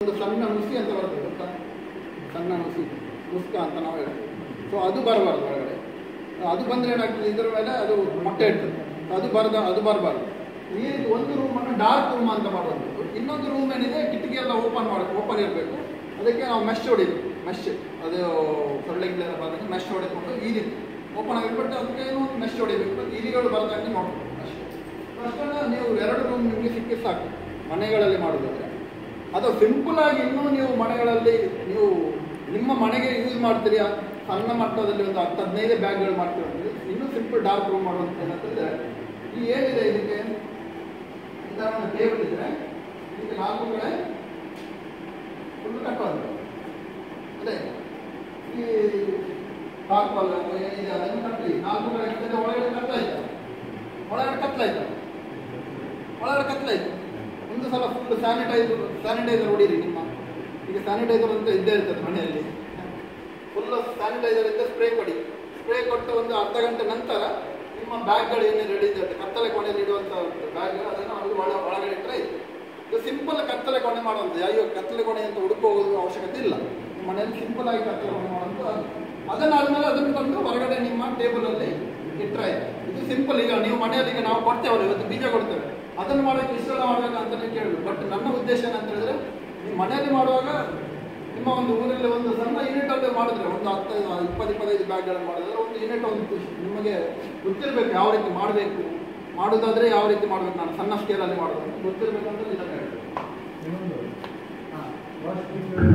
ಒಂದು ಸಣ್ಣ ನುಸಿ ಅಂತ ಬರ್ತದೆ ಗೊತ್ತಾ ಸಣ್ಣ ನುಸಿ ನುಸ್ಕ ಅಂತ ನಾವು ಹೇಳ್ತೀವಿ ಸೊ ಅದು ಬರಬಾರ್ದು ಒಳಗಡೆ ಅದು ಬಂದರೆ ಏನಾಗ್ತದೆ ಇದರ ಮೇಲೆ ಅದು ಮೊಟ್ಟೆ ಇಡ್ತದೆ ಅದು ಬರದ ಅದು ಬರಬಾರ್ದು ಈ ರೀತಿ ಒಂದು ರೂಮನ್ನು ಡಾರ್ಕ್ ರೂಮ್ ಅಂತ ಮಾಡುವಂಥದ್ದು ಇನ್ನೊಂದು ರೂಮ್ ಏನಿದೆ ಕಿಟಕಿ ಎಲ್ಲ ಓಪನ್ ಮಾಡಿ ಓಪನ್ ಇರಬೇಕು ಅದಕ್ಕೆ ನಾವು ಮೆಶ್ ಹೊಡಿಬೇಕು ಮೆಶ್ ಅದು ಸೊಳ್ಳೆಗಳೆಲ್ಲ ಬಂದಾಗ ಮೆಶ್ ಹೊಡೆದುಕೊಂಡು ಈ ರೀತಿ ಓಪನ್ ಆಗಿರ್ಬಿಟ್ಟು ಅದಕ್ಕೆ ಏನೋ ಒಂದು ಮೆಶ್ ಹೊಡಿಬೇಕು ಮತ್ತು ಇಲಿಗಳು ಬರ್ದಂಗೆ ನೋಡ್ಬೇಕು ಅಷ್ಟೇ ಅಷ್ಟನ್ನು ನೀವು ಎರಡು ರೂಮ್ ನಿಮಗೆ ಸಿಕ್ಕಿ ಸಾಕು ಮನೆಗಳಲ್ಲಿ ಮಾಡೋದಾದ್ರೆ ಅದು ಸಿಂಪಲ್ ಆಗಿ ಇನ್ನೂ ನೀವು ಮನೆಗಳಲ್ಲಿ ನೀವು ನಿಮ್ಮ ಮನೆಗೆ ಯೂಸ್ ಮಾಡ್ತೀರಿ ಆ ಸಣ್ಣ ಮಟ್ಟದಲ್ಲಿ ಒಂದು ಹತ್ತು ಹದಿನೈದು ಬ್ಯಾಗ್ಗಳು ಮಾಡ್ತೀರಿ ಅಂದ್ರೆ ಇನ್ನೂ ಸಿಂಪಲ್ ಡಾರ್ಕ್ ರೂಮ್ ಮಾಡುವಂಥ ಏನಂತಂದ್ರೆ ಈ ಏನಿದೆ ಇದಕ್ಕೆ ಈ ಥರ ಒಂದು ಟೇಬಲ್ ಇದ್ರೆ ಇದಕ್ಕೆ ನಾಲ್ಕು ಕಡೆ ಫುಲ್ ಕಟ್ಟುವಂಥದ್ದು ಅದೇ ಈ ಟಾರ್ಪಲ್ ಏನಿದೆ ಅದನ್ನು ಕಟ್ಟಿ ನಾಲ್ಕು ಕಡೆ ಕಟ್ಟಿದ್ರೆ ಒಳಗಡೆ ಕತ್ತಲಾಯ್ತು ಒಳಗಡೆ ಕತ್ತಲಾಯ್ತು ಒಳಗಡೆ ಕತ್ತಲಾಯ್ತು ಒಂದು ಸಲ ಫುಲ್ ಸ್ಯಾನಿಟೈಸರ್ ಸ್ಯಾನಿಟೈಸರ್ ಹೊಡೀರಿ ನಿಮ್ಮ ಈಗ ಸ್ಯಾನಿಟೈಸರ್ ಅಂತ ಇದ್ದೇ ಇರ್ತದೆ ಮನೆಯಲ್ಲಿ ಫುಲ್ ಸ್ಯಾನಿಟೈಸರ್ ಇದ್ದ ಸ್ಪ್ರೇ ಕೊಡಿ ಸ್ಪ್ರೇ ಕೊಟ್ಟು ಒಂದು ಅರ್ಧ ಗಂಟೆ ನಂತರ ನಿಮ್ಮ ಬ್ಯಾಗ್ಗಳು ಏನೇ ರೆಡಿ ಇದೆ ಕತ್ತಲೆ ಕೋಣೆಯಲ್ಲಿ ಇಡುವಂಥ ಬ್ಯಾಗ್ಗಳು ಅದನ್ನು ಅಲ್ಲಿ ಒಳ ಒಳಗಡೆ ಇಟ್ಟರೆ ಆಯ್ತು ಇದು ಸಿಂಪಲ್ ಕತ್ತಲೆ ಕೋಣೆ ಮಾಡುವಂಥದ್ದು ಅಯ್ಯೋ ಕತ್ತಲೆ ಕೋಣೆ ಅಂತ ಹುಡುಕೋ ಹೋಗೋದು ಅವಶ್ಯಕತೆ ಇಲ್ಲ ನಿಮ್ಮ ಮನೆಯಲ್ಲಿ ಸಿಂಪಲ್ ಆಗಿ ಕತ್ತಲೆ ಕೋಣೆ ಮಾಡುವಂಥ ಅದನ್ನಾದ್ಮೇಲೆ ಅದನ್ನು ತಂದು ಹೊರಗಡೆ ನಿಮ್ಮ ಟೇಬಲಲ್ಲಿ ಇಟ್ಟರೆ ಆಯ್ತು ಇದು ಸಿಂಪಲ್ ಈಗ ನೀವು ಮನೆಯಲ್ಲಿ ಈಗ ನಾವು ಕೊಡ್ತೇವಲ್ಲ ಇವತ್ತು ಬೀಜ ಕೊಡ್ತೇವೆ ಅದನ್ನು ಮಾಡೋಕ್ಕೆ ಇಷ್ಟೆಲ್ಲ ಮಾಡಬೇಕು ಅಂತಲೇ ಕೇಳಿದ್ರು ಬಟ್ ನನ್ನ ಉದ್ದೇಶ ಏನಂತ ಹೇಳಿದ್ರೆ ನೀವು ಮನೆಯಲ್ಲಿ ಮಾಡುವಾಗ ನಿಮ್ಮ ಒಂದು ಊರಲ್ಲಿ ಒಂದು ಸಣ್ಣ ಯೂನಿಟ್ ಅಲ್ಲಿ ಮಾಡಿದ್ರೆ ಒಂದು ಹತ್ತು ಇಪ್ಪತ್ತು ಇಪ್ಪತ್ತೈದು ಬ್ಯಾಗ್ಗಳನ್ನು ಮಾಡಿದ್ರೆ ಒಂದು ಯೂನಿಟ್ ಒಂದು ನಿಮಗೆ ಗೊತ್ತಿರಬೇಕು ಯಾವ ರೀತಿ ಮಾಡಬೇಕು ಮಾಡೋದಾದ್ರೆ ಯಾವ ರೀತಿ ಮಾಡಬೇಕು ನಾನು ಸಣ್ಣ ಸ್ಕೇಲಲ್ಲಿ ಮಾಡೋದು ಅಂತ ಗೊತ್ತಿರಬೇಕು ಅಂತ ಇದನ್ನು ಹೇಳ್ತೀನಿ ಇನ್ನೊಂದು ಹಾಂ ವಾಶ್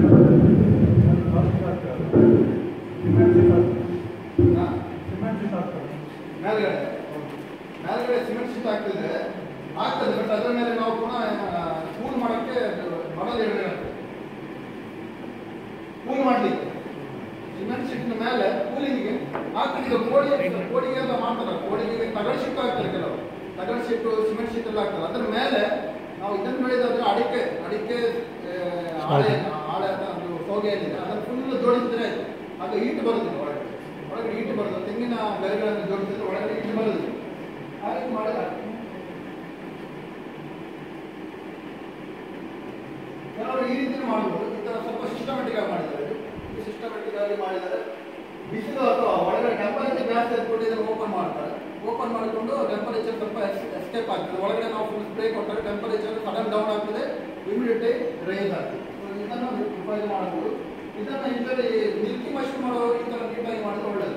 ಸಿಮೆಂಟ್ ಹಾಂ ಸಿಮೆಂಟ್ ಹಾಕ್ತಾರೆ ಮೇಲ್ಗಡೆ ಮೇಲ್ಗಡೆ ಸಿಮೆಂಟ್ ಶೀಟ್ ಹಾಕ್ತಿದ್ರೆ ಆಗ್ತದೆ ಬಟ್ ಅದರ ಮೇಲೆ ನಾವು ಪುನಃ ಕೂಲ್ ಮಾಡೋಕ್ಕೆ ಮರಳು ಎಣ್ಣೆ ಹಾಕ್ತೇವೆ ಕೂಲ್ ಮಾಡಲಿಕ್ಕೆ ಸಿಮೆಂಟ್ ಶೀಟ್ನ ಮೇಲೆ ಕೂಲಿಂಗಿಗೆ ಹಾಕ್ತಿದ್ದು ಕೋಳಿ ಕೋಳಿಗೆ ಎಲ್ಲ ಮಾಡ್ತಾರೆ ಕೋಳಿಗೆ ತಗಡು ಶೀಟ್ ಹಾಕ್ತಾರೆ ಕೆಲವು ತಗಡು ಶೀಟು ಸಿಮೆಂಟ್ ಶೀಟ್ ಎಲ್ಲ ಹಾಕ್ತಾರೆ ಅದ್ರ ಮೇಲೆ ನಾವು ಇದನ್ನು ಬೆಳೆದಾದ್ರೆ ಅಡಿಕೆ ಅಡಿಕೆ ಆ, ಹಾಳೆ ಹಾಳೆ ಅಂತ ಒಂದು ಸೋಗೆ ಏನಿದೆ ಅದನ್ನು ಫುಲ್ ಜೋಡಿಸಿದ್ರೆ ಆಯ್ತು ಆಗ ಈಟು ಬರುದಿಲ್ಲ ಒಳಗಡೆ ಒಳಗಡೆ ಈಟು ಬರೋದು ತೆಂಗಿನ ಗರಿಗಳನ್ನು ಜೋಡಿಸಿದ್ರೆ ಒಳಗಡೆ ಈಟು ಬರೋದಿಲ್ಲ ಆ ರೀತಿ ಮಾಡಿದ್ರೆ ಕೆಲವರು ಈ ರೀತಿ ಮಾಡ್ಬೋದು ಈ ಥರ ಸ್ವಲ್ಪ ಸಿಸ್ಟಮೆಟಿಕ್ ಆಗಿ ಮಾಡಿದ್ದಾರೆ ಇದು ಸಿಸ್ಟಮೆಟಿಕ್ ಆಗಿ ಮಾಡಿದ್ದಾರೆ ಬಿಸಿಲು ಅಥವಾ ಒಳಗಡೆ ಟೆಂಪರೇಚರ್ ಜಾಸ್ತಿ ಇಟ್ಕೊಂಡು ಇದನ್ನು ಓಪನ್ ಮಾಡ್ತಾರೆ ಓಪನ್ ಮಾಡಿಕೊಂಡು ಟೆಂಪರೇಚರ್ ಸ್ವಲ್ಪ ಎಸ್ಕೇಪ್ ಆಗ್ತದೆ ಒಳಗಡೆ ನಾವು ಫುಲ್ ಸ್ಪ್ರೇ ಕೊಟ್ಟರೆ ಟೆಂಪರೇಚರ್ ಸಡನ್ ಡೌನ್ ಆಗ್ತದೆ ಇಮಿಡಿಯೇಟ್ಲಿ ರೈಸ್ ಆಗ್ತದೆ So ಇದನ್ನು ಉಪಯೋಗ ಮಾಡಬಹುದು ಇದನ್ನು ಇದರಲ್ಲಿ ಮಿಲ್ಕಿ ಮಶ್ರೂಮ್ ಮಾಡುವವರು ಈ ಥರ ನೀಟಾಗಿ ಮಾಡಿದ್ರೆ ಒಳ್ಳೆಯದು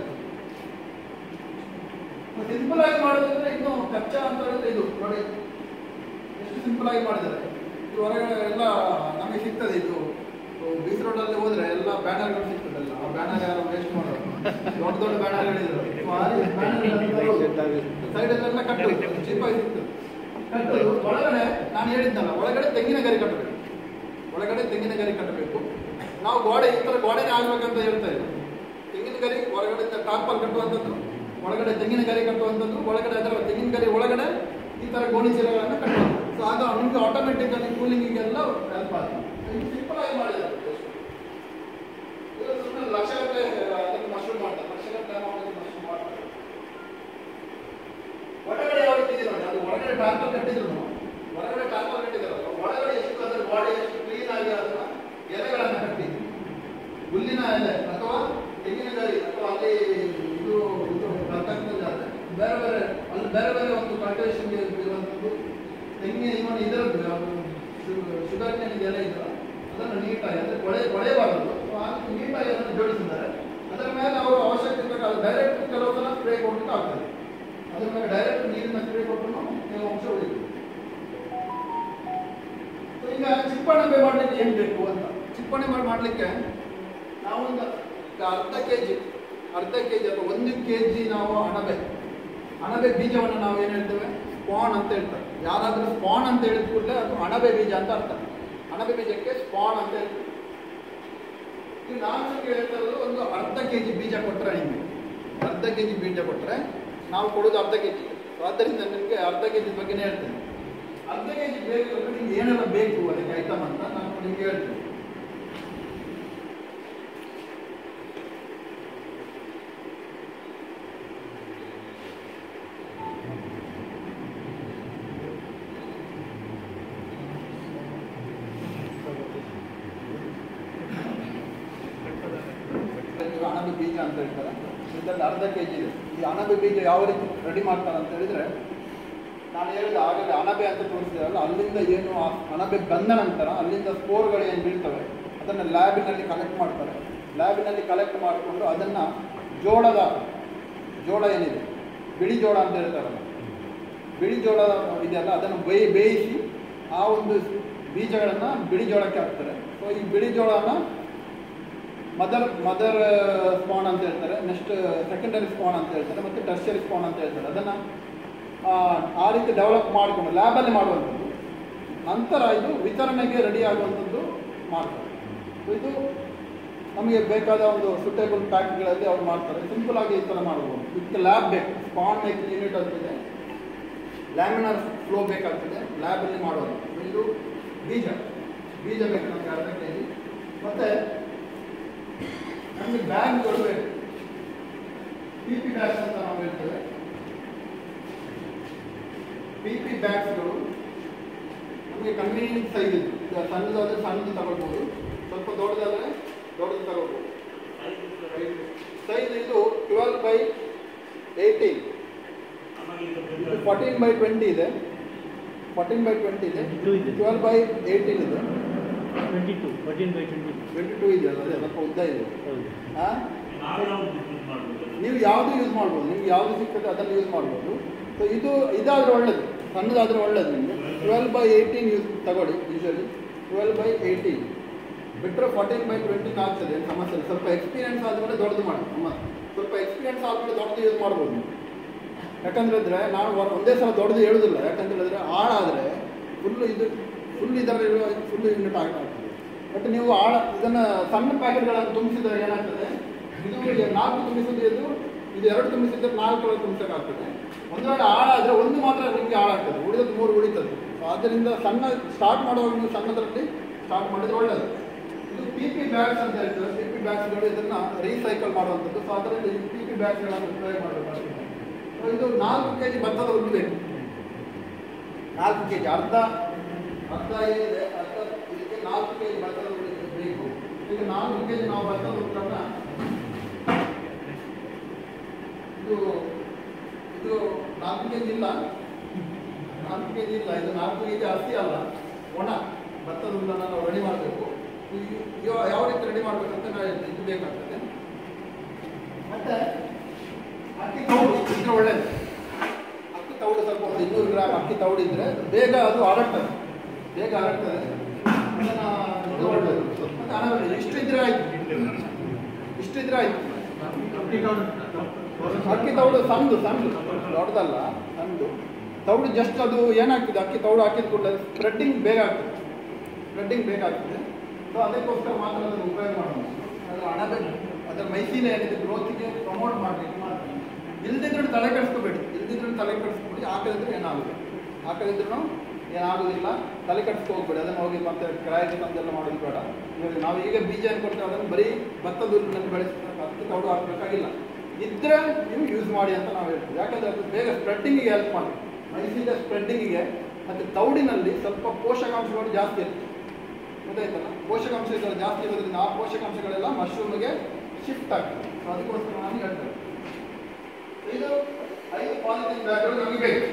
ಸಿಂಪಲ್ ಆಗಿ ಮಾಡೋದಂದ್ರೆ ಇನ್ನು ಕಚ್ಚಾ ಅಂತ ಹೇಳಿದ್ರೆ ಇದು ನೋಡಿ ಎಷ್ಟು ಸಿಂಪಲ್ ಆಗಿ ಮಾಡಿದ್ದಾರೆ ಇದು ಹೊರಗಡೆ ಎಲ್ಲ ನಮಗೆ ಸಿಗ್ತದೆ ಇದು ಬೀಚ್ ರೋಡಲ್ಲಿ ಹೋದ್ರೆ ಎಲ್ಲ ಬ್ಯಾನರ್ಗಳು ಸಿಗ್ತದಲ್ಲ ಆ ಬ್ಯಾನರ್ ಯಾರು ವೇಸ್ಟ್ ಮಾಡೋದು ದೊಡ್ಡ ದೊಡ್ಡ ಬ್ಯಾನರ್ಗಳಿದ್ರು ಸೈಡಲ್ಲೆಲ್ಲ ಕಟ್ಟೋದು ಚೀಪಾಗಿ ಸಿಗ್ತದೆ ಕಟ್ಟೋದು ಒಳಗಡೆ ನಾನು ಹೇಳಿದ್ನಲ್ಲ ಒಳಗಡೆ ತೆಂಗಿನ ಗರಿ ಕಟ್ಟಬೇಕು ಒಳಗಡೆ ತೆಂಗಿನ ಗರಿ ಕಟ್ಟಬೇಕು ನಾವು ಗೋಡೆ ಈ ಥರ ಗೋಡೆನೇ ಆಗ್ಬೇಕಂತ ಹೇಳ್ತಾ ಇದ್ದೀವಿ ತೆಂಗಿನ ಗರಿ ಹೊರಗಡೆ ಟಾರ್ಪಲ್ ಕಟ್ಟುವಂಥದ್ದು ಒಳಗಡೆ ತೆಂಗಿನ ಗರಿ ಕಟ್ಟುವಂಥದ್ದು ಒಳಗಡೆ ಅದರ ತೆಂಗಿನ ಗರಿ ಒಳಗಡೆ ಈ ಥರ ಗೋಣಿ ಚೀಲಗಳನ್ನು ಕಟ್ಟುವಂಥದ್ದು ಸೊ ಆಗ ನಿಮಗೆ ಆಟೋಮೆಟಿಕಲಿ ಕೂಲಿಂಗಿಗೆಲ್ಲ ಹೆಲ್ಪ್ ಆಗ್ತದೆ ಇದು ಸಿಂಪಲ್ ಆಗಿ ಮಾಡಿದ್ದಾರೆ ಇದು ಸುಮ್ಮನೆ ಲಕ್ಷಗಟ್ಟಲೆ ಅದನ್ನು ಮಶ್ರೂಮ್ ಮಾಡ್ತಾರೆ ಲಕ್ಷಗಟ್ಟಲೆ ಅಮೌಂಟ್ ಮಶ್ರೂಮ್ ಮಾಡ್ತಾರೆ ಒಳಗಡೆ ಯಾವ ರೀತಿ ಇದೆ ನೋಡಿ ಅದು ಒಳಗಡೆ ಟಾರ್ಪಲ್ ಕಟ್ಟಿದ್ರು ಒಳಗಡೆ ಟಾರ್ಪಲ್ ಕಟ್ಟಿದ್ರು ಒಳಗಡೆ ಎಷ್ಟು ಅದರ ಬಾಡಿ ಎಷ್ಟು ಕ್ಲೀನ್ ಆಗಿ ಅದನ್ನ ಎಲೆಗಳನ್ನು ಕಟ್ಟಿದ್ರು ಹುಲ್ಲಿನ ಎಲೆ ಅಥವಾ ತೆಂಗಿನ ಗರಿ ಅಥವಾ ಅಲ್ಲಿ ಇದು ಇದು ಕರ್ತಕ್ಕಂಥದ್ದು ಆದ್ರೆ ಬೇರೆ ಬೇರೆ ಅಲ್ಲಿ ಬೇರೆ ಬೇರೆ ಒಂದು ಕಲ್ಟಿವೇಶನ್ಗೆ ಇರುವಂಥದ್ದು ತೆಂಗಿನ ಇವನ್ ಇದರದ್ದು ಯಾವುದು ಶುಗರ್ ಕೇನ್ ಎಲೆ ಇದೆಯಲ್ಲ ಅದನ್ನು ನೀಟಾಗಿ ಅಂದರೆ ಕೊಳೆ ಕೊಳೆಯಬಾರದು ಸೊ ಆ ರೀತಿ ನೀಟಾಗಿ ಅದನ್ನು ಜೋಡಿಸಿದ್ದಾರೆ ಅದರ ಮೇಲೆ ಅವರು ಅವಶ್ಯಕತೆ ಬೇಕಾದ ಡೈರೆಕ್ಟ್ ಕೆಲವು ಸಲ ಸ್ಪ್ರೇ ಕೊಡ್ಲಿಕ್ಕೆ ಆಗ್ತದೆ ಅದ್ರ ಮೇಲೆ ಡೈರೆಕ್ಟ್ ನೀರಿನ ಸ್ಪ್ರೇ ಕೊಟ್ಟರು ಕೆಲವು ಅಂಶ ಉಳಿತು So ಈಗ ಚಿಪ್ಪಣೆ ಮಾಡಲಿಕ್ಕೆ ಏನು ಬೇಕು ಅಂತ ಚಿಪ್ಪಣೆ ಮಾಡಿ ಮಾಡಲಿಕ್ಕೆ ನಾವು ಒಂದು ಅರ್ಧ ಕೆ ಜಿ ಅರ್ಧ ಕೆ ಜಿ ಅಥವಾ ಒಂದು ಕೆ ಜಿ ನಾವು ಅಣಬೆ ಅಣಬೆ ಬೀಜವನ್ನು ನಾವು ಏನು ಹೇಳ್ತೇವೆ ಸ್ಪಾನ್ ಅಂತ ಹೇಳ್ತಾರೆ ಯಾರಾದರೂ ಸ್ಪಾನ್ ಅಂತ ಹೇಳಿದ ಕೂಡಲೇ ಅದು ಅಣಬೆ ಬೀಜ ಅಂತ ಅರ್ಥ ಅಣಬೆ ಬೀಜಕ್ಕೆ ಸ್ಪಾನ್ ಅಂತ ಹೇಳ್ತೀವಿ ಈಗ ನಾನು ನಿಮಗೆ ಹೇಳ್ತಾ ಇರೋದು ಒಂದು ಅರ್ಧ ಕೆ ಜಿ ಬೀಜ ಕೊಟ್ಟರೆ ನಿಮಗೆ ಅರ್ಧ ಕೆ ಜಿ ಬೀಜ ಕೊಟ್ಟರೆ ನಾವು ಕೊಡೋದು ಅರ್ಧ ಕೆ ಜಿ ಆದ್ದರಿಂದ ನಿಮಗೆ ಅರ್ಧ ಕೆ ಜಿ ಬಗ್ಗೆನೇ ಹೇಳ್ತೇನೆ ಅರ್ಧ ಕೆ ಜಿ ಬೇಕು ಅಂದ್ರೆ ನಿಮ್ಗೆ ಏನೆಲ್ಲ ಬೇಕು ಅದಕ್ಕೆ ಐಟಮ್ ಅಂತ ನಾನು ನಿಮಗೆ ಹೇಳ್ತೀನಿ ಬೀಜ ಅಂತ ಹೇಳ್ತಾರೆ ಇದರಲ್ಲಿ ಅರ್ಧ ಕೆ ಜಿ ಇದೆ ಈ ಅಣಬೆ ಬೀಜ ಯಾವ ರೀತಿ ರೆಡಿ ಮಾಡ್ತಾರೆ ಅಂತ ಹೇಳಿದರೆ ನಾನು ಹೇಳಿದ ಆಗಲೇ ಅಣಬೆ ಅಂತ ತೋರಿಸಿದಾರಲ್ಲ ಅಲ್ಲಿಂದ ಏನು ಆ ಅಣಬೆ ಬಂದ ನಂತರ ಅಲ್ಲಿಂದ ಸ್ಪೋರ್ಗಳು ಏನು ಬೀಳ್ತವೆ ಅದನ್ನು ಲ್ಯಾಬಿನಲ್ಲಿ ಕಲೆಕ್ಟ್ ಮಾಡ್ತಾರೆ ಲ್ಯಾಬಿನಲ್ಲಿ ಕಲೆಕ್ಟ್ ಮಾಡಿಕೊಂಡು ಅದನ್ನು ಜೋಳದ ಜೋಳ ಏನಿದೆ ಬಿಳಿ ಜೋಳ ಅಂತ ಹೇಳ್ತಾರಲ್ಲ ಬಿಳಿ ಜೋಳ ಇದೆಯಲ್ಲ ಅದನ್ನು ಬೇಯಿ ಬೇಯಿಸಿ ಆ ಒಂದು ಬೀಜಗಳನ್ನು ಬಿಳಿ ಜೋಳಕ್ಕೆ ಹಾಕ್ತಾರೆ ಸೊ ಈ ಬಿಳಿ ಜೋಳನ ಮದರ್ ಮದರ್ ಸ್ಪಾನ್ ಅಂತ ಹೇಳ್ತಾರೆ ನೆಕ್ಸ್ಟ್ ಸೆಕೆಂಡರಿ ಸ್ಪಾನ್ ಅಂತ ಹೇಳ್ತಾರೆ ಮತ್ತು ಟರ್ಷರಿ ಸ್ಪಾನ್ ಅಂತ ಹೇಳ್ತಾರೆ ಅದನ್ನು ಆ ರೀತಿ ಡೆವಲಪ್ ಮಾಡಿಕೊಂಡು ಲ್ಯಾಬಲ್ಲಿ ಮಾಡುವಂಥದ್ದು ನಂತರ ಇದು ವಿತರಣೆಗೆ ರೆಡಿ ಆಗುವಂಥದ್ದು ಮಾಡ್ತಾರೆ So ಇದು ನಮಗೆ ಬೇಕಾದ ಒಂದು ಸುಟೇಬಲ್ ಪ್ಯಾಕ್ಗಳಲ್ಲಿ ಅವ್ರು ಮಾಡ್ತಾರೆ ಸಿಂಪಲ್ ಆಗಿ ಈ ಥರ ಮಾಡ್ಬೋದು ಇದಕ್ಕೆ ಲ್ಯಾಬ್ ಬೇಕು ಸ್ಪಾನ್ ಮೇಕಿಂಗ್ ಯೂನಿಟ್ ಅಂತಿದೆ ಲ್ಯಾಮಿನರ್ ಫ್ಲೋ ಬೇಕಾಗ್ತದೆ ಲ್ಯಾಬಲ್ಲಿ ಮಾಡೋದು ಇದು ಬೀಜ ಬೀಜ ಬೇಕು ನಮಗೆ ಅರ್ಧ ಕೆ ಜಿ ಮತ್ತು ನಮಗೆ ಬ್ಯಾಗ್ಗಳು ಬೇಕು ಪಿ ಪಿ ಬ್ಯಾಗ್ಸ್ ಅಂತ ನಾವು ಹೇಳ್ತೇವೆ ಪಿ ಪಿ ಬ್ಯಾಗ್ಸ್ಗಳು ನಮಗೆ ಕನ್ವೀನಿಯಂಟ್ ಸೈಜ್ ಇದು ಈಗ ಸಣ್ಣದಾದರೆ ಸಣ್ಣದು ತಗೊಳ್ಬೋದು ಸ್ವಲ್ಪ ದೊಡ್ಡದಾದರೆ ದೊಡ್ಡದು ತಗೊಳ್ಬೋದು ಸೈಜ್ ಇದು ಟ್ವೆಲ್ ಬೈ ಏಯ್ಟೀನ್ ಇದು ಫೋರ್ಟೀನ್ ಬೈ ಟ್ವೆಂಟಿ ಇದೆ ಫೋರ್ಟೀನ್ ಬೈ ಟ್ವೆಂಟಿ ಇದೆ Two ಇದೆ. ಟ್ವೆಲ್ ಬೈ ಏಯ್ಟೀನ್ ಇದೆ twenty two fourteen by twenty twenty two ಇದೆ ಅದೇ ಸ್ವಲ್ಪ ಉದ್ದ ಇದೆ ಹೌದು ಆ? ನೀವು ಯಾವುದು ಯೂಸ್ ಮಾಡ್ಬೋದು ನಿಮ್ಗೆ ಯಾವುದು ಸಿಗ್ತದೆ ಅದನ್ನು ಯೂಸ್ ಮಾಡ್ಬೋದು ಸೊ ಇದು ಇದಾದರೆ ಒಳ್ಳೇದು ಸಣ್ಣದಾದರೆ ಒಳ್ಳೇದು ನಿಮಗೆ ಟ್ವೆಲ್ ಬೈ ಏಯ್ಟೀನ್ ಯೂಸ್ ತಗೊಳ್ಳಿ ಯೂಶಲಿ ಟ್ವೆಲ್ ಬೈ ಏಯ್ಟೀನ್ ಬಿಟ್ಟರೆ ಫೋರ್ಟೀನ್ ಬೈ ಟ್ವೆಂಟಿಗೆ ಆಗ್ತದೆ ಏನು ಸಮಸ್ಯೆ ಇಲ್ಲ ಸ್ವಲ್ಪ ಎಕ್ಸ್ಪೀರಿಯನ್ಸ್ ಆದಮೇಲೆ ದೊಡ್ಡದು ಮಾಡಿ ಅಮ್ಮ ಸ್ವಲ್ಪ ಎಕ್ಸ್ಪೀರಿಯನ್ಸ್ ಆದಮೇಲೆ ದೊಡ್ಡದು ಯೂಸ್ ಮಾಡ್ಬೋದು ನೀವು ಯಾಕಂದ್ರೆ ಇದ್ರೆ ನಾನು ಒ- ಒಂದೇ ಸಲ ದೊಡ್ಡದು ಹೇಳುದಿಲ್ಲ ಯಾಕಂತ ಹೇಳಿದ್ರೆ ಆಳಾದರೆ ಫುಲ್ ಇದು ಫುಲ್ ಇದರಲ್ಲಿರುವ ಫುಲ್ ಯೂನಿಟ್ ಆಗ್ತದೆ ಬಟ್ ನೀವು ಆಳ ಇದನ್ನು ಸಣ್ಣ ಪ್ಯಾಕೆಟ್ಗಳನ್ನು ತುಂಬಿಸಿದರೆ ಏನಾಗ್ತದೆ ಇದು ಈಗ ನಾಲ್ಕು ತುಂಬಿಸಿದ್ದು ಇದು ಇದು ಎರಡು ತುಂಬಿಸಿದ್ರೆ ನಾಲ್ಕು ತುಂಬಿಸೋಕ್ಕಾಗ್ತದೆ ಒಂದು ವೇಳೆ ಆಳಾದರೆ ಒಂದು ಮಾತ್ರ ನಿಮಗೆ ಆಳಾಗ್ತದೆ ಉಳಿದದ್ದು ಮೂರು ಉಳಿತದೆ ಸೊ ಆದ್ದರಿಂದ ಸಣ್ಣ ಸ್ಟಾರ್ಟ್ ಮಾಡುವಾಗ ನೀವು ಸಣ್ಣದರಲ್ಲಿ ಸ್ಟಾರ್ಟ್ ಮಾಡಿದ್ರೆ ಒಳ್ಳೆಯದು ಇದು ಪಿ ಪಿ ಬ್ಯಾಗ್ಸ್ ಅಂತ ಹೇಳ್ತಾರೆ ಪಿ ಪಿ ಬ್ಯಾಗ್ಸ್ಗಳು ಇದನ್ನು ರೀಸೈಕಲ್ ಮಾಡುವಂಥದ್ದು ಸೊ ಅದರಿಂದ ಈ ಪಿ ಪಿ ಬ್ಯಾಗ್ಸ್ಗಳನ್ನು ಉಪಯೋಗ ಮಾಡಬೇಕಾಗ್ತದೆ ಸೊ ಇದು ನಾಲ್ಕು ಕೆ ಜಿ ಭತ್ತದ ಹುಲ್ಲು ಬೇಕು ನಾಲ್ಕು ಕೆ ಜಿ ಅರ್ಧ ಅರ್ಧ ಏನಿದೆ ಅರ್ಧ ಇದಕ್ಕೆ ನಾಲ್ಕು ಕೆ ಜಿ ಭತ್ತದ ಹುಲ್ಲು ಬೇಕು ಈಗ ನಾಲ್ಕು ಕೆ ಜಿ ನಾವು ಭತ್ತದ ಹುಲ್ಲನ್ನು ಇದು ಇದು ನಾಲ್ಕು ಕೆ ಜಿ ಇಲ್ಲ ನಾಲ್ಕು ಕೆ ಜಿ ಇಲ್ಲ ಇದು ನಾಲ್ಕು ಕೆ ಜಿ ಹಸಿ ಅಲ್ಲ ಒಣ ಭತ್ತದ ಹುಲ್ಲನ್ನು ನಾವು ರೆಡಿ ಮಾಡಬೇಕು ಯಾವ ರೀತಿ ರೆಡಿ ಮಾಡಬೇಕಂತ ನಾವು ಇದು ಬೇಕಾಗ್ತದೆ ಮತ್ತೆ ಅಕ್ಕಿ ತೌಡು ಇದ್ರೆ ಒಳ್ಳೇದು ಅಕ್ಕಿ ತೌಡು ಸ್ವಲ್ಪ ಒಂದು ಇನ್ನೂರು ಗ್ರಾಮ್ ಅಕ್ಕಿ ತೌಡು ಇದ್ರೆ ಬೇಗ ಅದು ಹರಡ್ತದೆ ಬೇಗ ಹರಡ್ತದೆ ಅದನ್ನ ಇದು ಒಳ್ಳೇದು ಮತ್ತೆ ಅನಾವರಣ ಇಷ್ಟು ಇದ್ರೆ ಆಯ್ತು ಇಷ್ಟು ಇದ್ರೆ ಆಯ್ತು ಅಕ್ಕಿ ತೌಡು ಸಣ್ಣದು ಸಣ್ಣದು ದೊಡ್ಡದಲ್ಲ ಸಣ್ಣದು ತೌಡು ಜಸ್ಟ್ ಅದು ಏನಾಗ್ತದೆ ಅಕ್ಕಿ ತೌಡು ಹಾಕಿದ ಕೂಡಲೇ ಸ್ಪ್ರೆಡ್ಡಿಂಗ್ ಬೇಗ ಆಗ್ತದೆ ಸ್ಪ್ರೆಡ್ಡಿಂಗ್ ಬೇಕಾಗ್ತದೆ ಸೊ ಅದಕ್ಕೋಸ್ಕರ ಮಾತ್ರ ಅದನ್ನು ಉಪಯೋಗ ಮಾಡೋದು ಅದು ಹಣದ ಅದರ ಮೈಸೀನ ಏನಿದೆ ಗ್ರೋತಿಗೆ ಪ್ರಮೋಟ್ ಮಾಡಬೇಕು ಮಾಡ್ತಾರೆ ಇಲ್ದಿದ್ರೆ ತಲೆ ಕೆಡಿಸ್ಕೋಬೇಡಿ ಇಲ್ದಿದ್ರೆ ತಲೆ ಕೆಡಿಸ್ಕೊಬೇಡಿ ಹಾಕದಿದ್ರೆ ಏನಾಗುತ್ತೆ ಹಾಕದಿದ್ರು ಏನಾಗೋದಿಲ್ಲ ತಲೆ ಕೆಡಿಸ್ಕೊ ಹೋಗ್ಬೇಡಿ ಅದನ್ನು ಹೋಗಿ ಮತ್ತೆ ಕ್ರಾಯಕ್ಕೆ ತಂದೆಲ್ಲ ಮಾಡೋದು ಬೇಡ ಇವಾಗ ನಾವು ಈಗ ಬೀಜ ಏನು ಕೊಡ್ತೇವೆ ಅದನ್ನು ಬರೀ ಭತ್ತದ ಹುಲ್ಲಿನಲ್ಲಿ ಬೆಳೆಸ್ಬೇಕು ಅದಕ್ಕೆ ತೌಡು ಹಾಕಬೇಕಾಗಿಲ್ಲ ಇದ್ರೆ ನೀವು ಯೂಸ್ ಮಾಡಿ ಅಂತ ನಾವು ಹೇಳ್ತೀವಿ ಯಾಕಂದರೆ ಅದು ಬೇಗ ಸ್ಪ್ರೆಡ್ಡಿಂಗಿಗೆ ಹೆಲ್ಪ್ ಮಾಡಿ ಮೈಸೀನ ಸ್ಪ್ರೆಡ್ಡಿಂಗಿಗೆ ಮತ್ತು ತೌಡಿನಲ್ಲಿ ಸ್ವಲ್ಪ ಪೋಷಕಾಂಶಗಳು ಜಾಸ್ತಿ ಇರುತ್ತೆ ಗೊತ್ತಾಯ್ತಲ್ಲ ಪೋಷಕಾಂಶ ಇದೆಲ್ಲ ಜಾಸ್ತಿ ಇರೋದ್ರಿಂದ ಆ ಪೋಷಕಾಂಶಗಳೆಲ್ಲ ಮಶ್ರೂಮ್ಗೆ ಶಿಫ್ಟ್ ಆಗ್ತದೆ ಸೊ ಅದಕ್ಕೋಸ್ಕರ ನಾನು ಹೇಳ್ತೇನೆ ಇದು ಐದು ಪಾಲಿಥಿನ್ ಬ್ಯಾಗ್ಗಳು ನಮಗೆ ಬೇಕು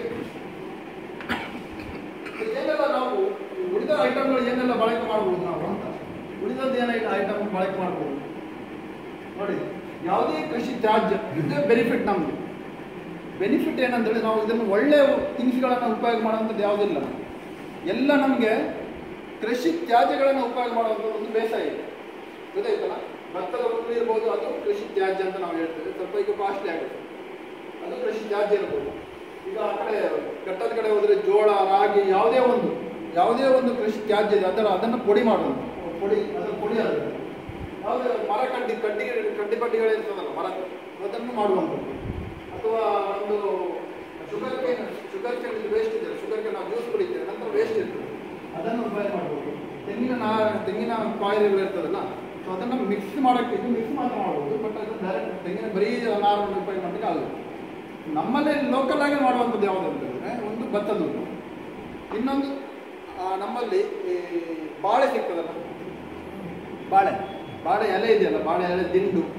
ಇದು ಏನೆಲ್ಲ ನಾವು ಉಳಿದ ಐಟಮ್ಗಳು ಏನೆಲ್ಲ ಬಳಕೆ ಮಾಡ್ಬೋದು ನಾವು ಅಂತ ಉಳಿದದ್ದು ಏನ ಐಟಮ್ ಬಳಕೆ ಮಾಡ್ಬೋದು ನೋಡಿ ಯಾವುದೇ ಕೃಷಿ ತ್ಯಾಜ್ಯ ಇದೇ ಬೆನಿಫಿಟ್ ನಮಗೆ ಬೆನಿಫಿಟ್ ಏನಂತೇಳಿ ನಾವು ಇದನ್ನು ಒಳ್ಳೆಯ ಥಿಂಗ್ಸ್ಗಳನ್ನು ಉಪಯೋಗ ಮಾಡುವಂಥದ್ದು ಯಾವುದಿಲ್ಲ ಎಲ್ಲ ನಮಗೆ ಕೃಷಿ ತ್ಯಾಜ್ಯಗಳನ್ನು ಉಪಯೋಗ ಮಾಡುವಂಥ ಒಂದು ಬೇಸಾಯ ಇದೆ ಗೊತ್ತಾಯ್ತಲ್ಲ ಭತ್ತದ ಹುಲ್ಲು ಇರ್ಬೋದು ಅದು ಕೃಷಿ ತ್ಯಾಜ್ಯ ಅಂತ ನಾವು ಹೇಳ್ತೇವೆ ಸ್ವಲ್ಪ ಈಗ ಕಾಸ್ಟ್ಲಿ ಆಗುತ್ತೆ ಅದು ಕೃಷಿ ತ್ಯಾಜ್ಯ ಇರ್ಬೋದು ಈಗ ಆ ಕಡೆ ಘಟ್ಟದ ಕಡೆ ಹೋದರೆ ಜೋಳ ರಾಗಿ ಯಾವುದೇ ಒಂದು ಯಾವುದೇ ಒಂದು ಕೃಷಿ ತ್ಯಾಜ್ಯ ಇದೆ ಅದರ ಅದನ್ನು ಪೊಡಿ ಮಾಡುವುದು ಪೊಡಿ ಅದರ ಪೊಡಿ ಆಗುತ್ತೆ ಯಾವುದೇ ಮರ ಕಡ್ಡಿ ಕಡ್ಡಿ ಕಡ್ಡಿ ಪಡ್ಡಿಗಳಿರ್ತದಲ್ಲ ಮರ ಅದನ್ನು ಮಾಡುವಂಥದ್ದು ಅಥವಾ ಒಂದು sugarcane sugarcane waste ಇದೆ ಶುಗರ್ ಕೇನ್ ನಾವು ಜ್ಯೂಸ್ ಕುಡಿತೇವೆ ನಂತರ ವೇಸ್ಟ್ ಇರ್ತದೆ ಅದನ್ನು ಉಪಯೋಗ ಮಾಡ್ಬೋದು ತೆಂಗಿನ ನಾ ತೆಂಗಿನ ಕಾಯಿಲೆಗಳು ಇರ್ತದಲ್ಲ ಸೊ ಅದನ್ನು ಮಿಕ್ಸ್ ಮಾಡೋಕ್ಕೆ ಇದು ಮಿಕ್ಸ್ ಮಾತ್ರ ಮಾಡ್ಬೋದು ಬಟ್ ಅದು ಡೈರೆಕ್ಟ್ ತೆಂಗಿನ ಬರೀ ನಾರನ್ನು ಉಪಯೋಗ ಮಾಡಲಿಕ್ಕೆ ಆಗುತ್ತೆ ನಮ್ಮಲ್ಲೇ ಲೋಕಲ್ ಆಗಿ ಮಾಡುವಂಥದ್ದು ಯಾವುದು ಅಂತ ಹೇಳಿದ್ರೆ ಒಂದು ಭತ್ತದ ಹುಲ್ಲು ಇನ್ನೊಂದು ಆ, ನಮ್ಮಲ್ಲಿ ಈ ಬಾಳೆ ಸಿಗ್ತದಲ್ಲ ಬಾಳೆ ಬಾಳೆ ಎಲೆ ಇದೆಯಲ್ಲ ಬಾಳೆ ಎಲೆ ದಿಂಡು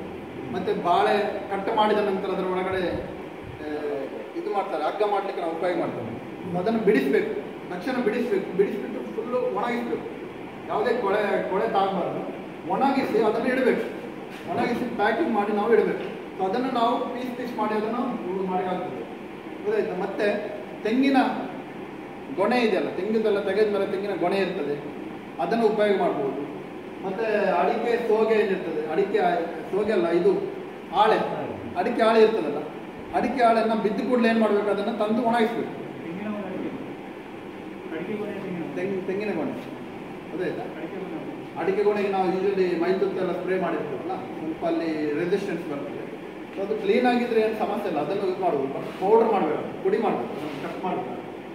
ಮತ್ತು ಬಾಳೆ ಕಟ್ ಮಾಡಿದ ನಂತರ ಅದರ ಒಳಗಡೆ ಆ, ಇದು ಮಾಡ್ತಾರೆ ಹಗ್ಗ ಮಾಡಲಿಕ್ಕೆ ನಾವು ಉಪಯೋಗ ಮಾಡ್ತೇವೆ ಅದನ್ನು ಬಿಡಿಸಬೇಕು ತಕ್ಷಣ ಬಿಡಿಸಬೇಕು ಬಿಡಿಸ್ಬಿಟ್ಟು ಫುಲ್ಲು ಒಣಗಿಸ್ಬೇಕು ಯಾವುದೇ ಕೊಳೆ ಕೊಳೆ ತಾಗಬಾರ್ದು ಒಣಗಿಸಿ ಅದನ್ನು ಇಡಬೇಕು ಒಣಗಿಸಿ ಪ್ಯಾಕಿಂಗ್ ಮಾಡಿ ನಾವು ಇಡಬೇಕು ಸೊ ಅದನ್ನು ನಾವು ಪೀಸ್ ಪೀಸ್ ಮಾಡಿ ಅದನ್ನು ಯೂಸ್ ಮಾಡಿ ಹಾಕ್ತೇವೆ ಗೊತ್ತಾಯ್ತಾ ಮತ್ತೆ ತೆಂಗಿನ ಗೊನೆ ಇದೆಯಲ್ಲ ತೆಂಗಿನದೆಲ್ಲ ತೆಗೆದ ಮೇಲೆ ತೆಂಗಿನ ಗೊನೆ ಇರ್ತದೆ ಅದನ್ನು ಉಪಯೋಗ ಮಾಡ್ಬೋದು ಮತ್ತೆ ಅಡಿಕೆ ಸೋಗೆ ಏನಿರ್ತದೆ ಅಡಿಕೆ ಆ- ಸೋಗೆ ಅಲ್ಲ ಇದು ಆಳೆ ಅಡಿಕೆ ಆಳೆ ಇರ್ತದಲ್ಲ ಅಡಿಕೆ ಆಳೆಯನ್ನು ಬಿದ್ದು ಕೂಡಲೇ ಏನು ಮಾಡಬೇಕು ಅದನ್ನು ತಂದು ಒಣಗಿಸ್ಬೇಕು ತೆಂಗಿನ ಮರ ಅಡಿಕೆ. ಅಡಿಕೆ ಗೊನೆ ತೆಂಗಿನ ಮರ. ತೆಂಗಿನ ತೆಂಗಿನ ಗೊನೆ ಗೊತ್ತಾಯ್ತಾ ಅಡಿಕೆ ಗೊನೆ. ಅಡಿಕೆ ಗೊನೆಗೆ ನಾವು ಯೂಶಲಿ ಮೈತುತ್ತೆಲ್ಲ ಸ್ಪ್ರೇ ಮಾಡಿರ್ತೀವಲ್ಲ ಸ್ವಲ್ಪ ಅಲ್ಲಿ ರೆಸಿಸ್ಟೆನ್ಸ್ ಬರ್ತದೆ ಸೊ ಅದು ಕ್ಲೀನ್ ಆಗಿದ್ರೆ ಏನು ಸಮಸ್ಯೆ ಇಲ್ಲ ಅದನ್ನು ಯೂಸ್ ಮಾಡ್ಬೋದು ಬಟ್ ಪೌಡರ್ ಮಾಡಬೇಕು ಪುಡಿ ಮಾಡಬೇಕು ಕಟ್ ಮಾಡಬೇಕು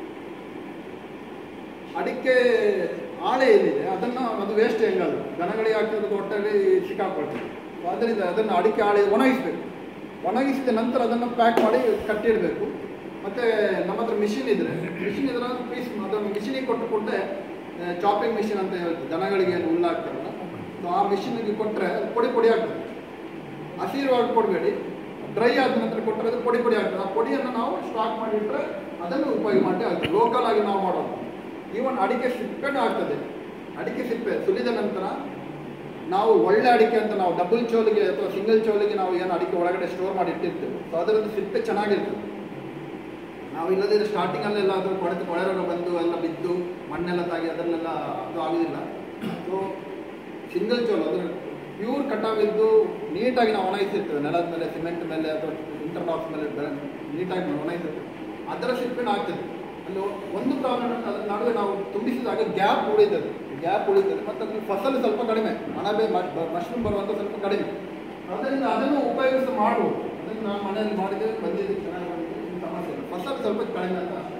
ಅಡಿಕೆ ಆಳೆ ಏನಿದೆ ಅದನ್ನು ಅದು ವೇಸ್ಟ್ ಹೆಂಗದು ದನಗಳಿಗೆ ಹಾಕಿರೋದು ಹೊಟ್ಟೆಗೆ ಸಿಕ್ಕಾಕೊಳ್ತದೆ ಸೊ ಅದರಿಂದ ಅದನ್ನು ಅಡಿಕೆ ಆಳೆ ಒಣಗಿಸ್ಬೇಕು ಒಣಗಿಸಿದ ನಂತರ ಅದನ್ನು ಪ್ಯಾಕ್ ಮಾಡಿ ಕಟ್ಟಿಡಬೇಕು ಮತ್ತು ನಮ್ಮ ಹತ್ರ ಮಿಷಿನ್ ಇದ್ರೆ ಮಿಷಿನ್ ಇದ್ರೆ ಪೀಸ್ ಅದನ್ನು ಮಿಷಿನಿಗೆ ಕೊಟ್ಟು ಕೊಟ್ಟರೆ ಚಾಪಿಂಗ್ ಮಿಷಿನ್ ಅಂತ ಹೇಳ್ತೀವಿ ದನಗಳಿಗೆ ಏನು ಹುಲ್ಲಾಗ್ತಾರಲ್ಲ ಸೊ ಆ ಮಿಷಿನಿಗೆ ಕೊಟ್ಟರೆ ಪೊಡಿ ಪೊಡಿ ಆಗ್ತದೆ ಹಸಿರುವಾಗಿ ಕೊಡಬೇಡಿ ಡ್ರೈ ಆದ ನಂತರ ಕೊಟ್ಟರೆ ಅದು ಪೊಡಿ ಪೊಡಿ ಆಗ್ತದೆ ಆ ಪೊಡಿಯನ್ನು ನಾವು ಸ್ಟಾಕ್ ಮಾಡಿಟ್ರೆ ಅದನ್ನು ಉಪಯೋಗ ಮಾಡಿ ಆಗ್ತದೆ ಲೋಕಲ್ ಆಗಿ ನಾವು ಮಾಡೋದು ಈವನ್ ಅಡಿಕೆ ಸಿಪ್ಪೆನೂ ಆಗ್ತದೆ ಅಡಿಕೆ ಸಿಪ್ಪೆ ಸುಲಿದ ನಂತರ ನಾವು ಒಳ್ಳೆ ಅಡಿಕೆ ಅಂತ ನಾವು ಡಬಲ್ ಚೋಲಿಗೆ ಅಥವಾ ಸಿಂಗಲ್ ಚೋಲಿಗೆ ನಾವು ಏನು ಅಡಿಕೆ ಒಳಗಡೆ ಸ್ಟೋರ್ ಮಾಡಿ ಇಟ್ಟಿರ್ತೇವೆ ಸೊ ಅದರದ್ದು ಸಿಪ್ಪೆ ಚೆನ್ನಾಗಿರ್ತದೆ ನಾವು ಇಲ್ಲದಿದ್ರೆ ಸ್ಟಾರ್ಟಿಂಗಲ್ಲೆಲ್ಲ ಅದು ಕೊಳೆತು ಕೊಳೆ ರೋಗ ಬಂದು ಎಲ್ಲ ಬಿದ್ದು ಮಣ್ಣೆಲ್ಲ ತಾಗಿ ಅದರಲ್ಲೆಲ್ಲ ಅದು ಆಗುದಿಲ್ಲ ಸೊ ಸಿಂಗಲ್ ಚೋಲು ಅದರ ಪ್ಯೂರ್ ಕಟಾವಿದ್ದು ನೀಟಾಗಿ ನಾವು ಒಣಗಿಸಿರ್ತೇವೆ ನೆಲದ ಮೇಲೆ ಸಿಮೆಂಟ್ ಮೇಲೆ ಅಥವಾ ಇಂಟರ್ಲಾಕ್ಸ್ ಮೇಲೆ ಬೆ- ನೀಟಾಗಿ ನಾವು ಒಣಗಿಸಿರ್ತೇವೆ ಅದರ ಸಿಪ್ಪೆನ ಆಗ್ತದೆ ಅಲ್ಲಿ ಒಂದು ಪ್ರಾಬ್ಲಮ್ ಅದ್ರ ನಡುವೆ ನಾವು ತುಂಬಿಸಿದಾಗ ಗ್ಯಾಪ್ ಉಳಿತದೆ ಗ್ಯಾಪ್ ಉಳಿತದೆ ಮತ್ತು ಅದ್ರ ಫಸಲು ಸ್ವಲ್ಪ ಕಡಿಮೆ ಅಣಬೆ ಮಶ್ರೂಮ್ ಬರುವಂಥ ಸ್ವಲ್ಪ ಕಡಿಮೆ ಅದರಿಂದ ಅದನ್ನು ಉಪಯೋಗಿಸಿ ಮಾಡುವುದು ಅದನ್ನು ನಾನು ಮನೆಯಲ್ಲಿ ಮಾಡಿದ್ದೇವೆ ಬಂದಿದೆ ಚೆನ್ನಾಗಿ ಬಂದಿದೆ ಏನು ಸಮಸ್ಯೆ ಇಲ್ಲ ಫಸಲು ಸ್ವಲ್ಪ ಕಡಿಮೆ ಅಂತ ಅಷ್ಟೇ.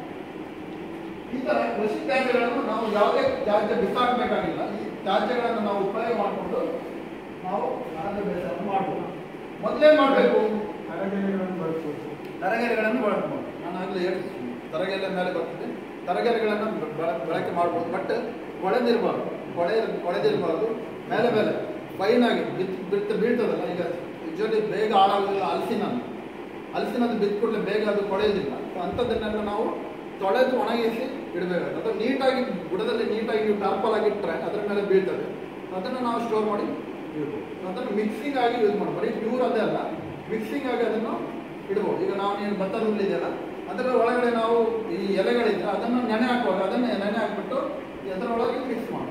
ಈ ಥರ ಕೃಷಿ ತ್ಯಾಜ್ಯಗಳನ್ನು ನಾವು ಯಾವುದೇ ತ್ಯಾಜ್ಯ ಬಿಸಾಕಬೇಕಾಗಿಲ್ಲ ಈ ತ್ಯಾಜ್ಯಗಳನ್ನು ನಾವು ಉಪಯೋಗ ಮಾಡಿಕೊಂಡು ನಾವು ಅರಣ್ಯ ಬೇಸಾಯವನ್ನು ಮಾಡ್ಬೋದು ಮೊದಲೇನು ಮಾಡಬೇಕು ತರಕಾರಿಗಳನ್ನು ಬಳಸ್ಬೋದು ತರಗೆಲೆಗಳನ್ನು ಬಳಸ್ಬೋದು ನಾನು ಆಗಲೇ ಹೇಳ್ತೀನಿ ತರಗೆಲೆ ಮೇಲೆ ಬರ್ತದೆ ತರಗೆಲೆಗಳನ್ನು ಬ- ಬಳ- ಬಳಕೆ ಮಾಡ್ಬೋದು ಬಟ್ ಕೊಳೆದಿರಬಾರ್ದು ಕೊಳೆ ಕೊಳೆದಿರಬಾರ್ದು ಮೇಲೆ ಮೇಲೆ ಫೈನ್ ಆಗಿ ಬಿತ್ತು ಬಿತ್ತು ಬೀಳ್ತದಲ್ಲ ಈಗ ಯೂಶಲಿ ಬೇಗ ಹಾಳಾಗೋದಿಲ್ಲ ಹಲಸಿನ ಹಲಸಿನದು ಬಿದ್ದು ಕೂಡಲೇ ಬೇಗ ಅದು ಕೊಳೆಯೋದಿಲ್ಲ ಸೊ ಅಂಥದ್ದನ್ನೆಲ್ಲ ನಾವು ತೊಳೆದು ಒಣಗಿಸಿ ಇಡಬೇಕಾಗುತ್ತೆ ಅದು ನೀಟಾಗಿ ಬುಡದಲ್ಲಿ ನೀಟಾಗಿ ನೀವು ಟಾರ್ಪಲ್ ಆಗಿ ಇಟ್ಟರೆ ಅದರ ಮೇಲೆ ಬೀಳ್ತದೆ ಅದನ್ನು ನಾವು ಸ್ಟೋರ್ ಮಾಡಿ ಇಡ್ಬೋದು ಅದನ್ನು ಮಿಕ್ಸಿಂಗ್ ಆಗಿ ಯೂಸ್ ಮಾಡ್ಬೋದು ಬರೀ ಪ್ಯೂರ್ ಅದೇ ಅಲ್ಲ ಮಿಕ್ಸಿಂಗ್ ಆಗಿ ಅದನ್ನು ಇಡ್ಬೋದು ಈಗ ನಾವು ಏನು ಭತ್ತದ ಹುಲ್ಲಿದೆಯಲ್ಲ ಅದರ ಒಳಗಡೆ ನಾವು ಈ ಎಲೆಗಳಿದ್ರೆ ಅದನ್ನು ನೆನೆ ಹಾಕುವಾಗ ಅದನ್ನು ನೆನೆ ಹಾಕ್ಬಿಟ್ಟು ಅದರೊಳಗೆ ಮಿಕ್ಸ್ ಮಾಡೋದು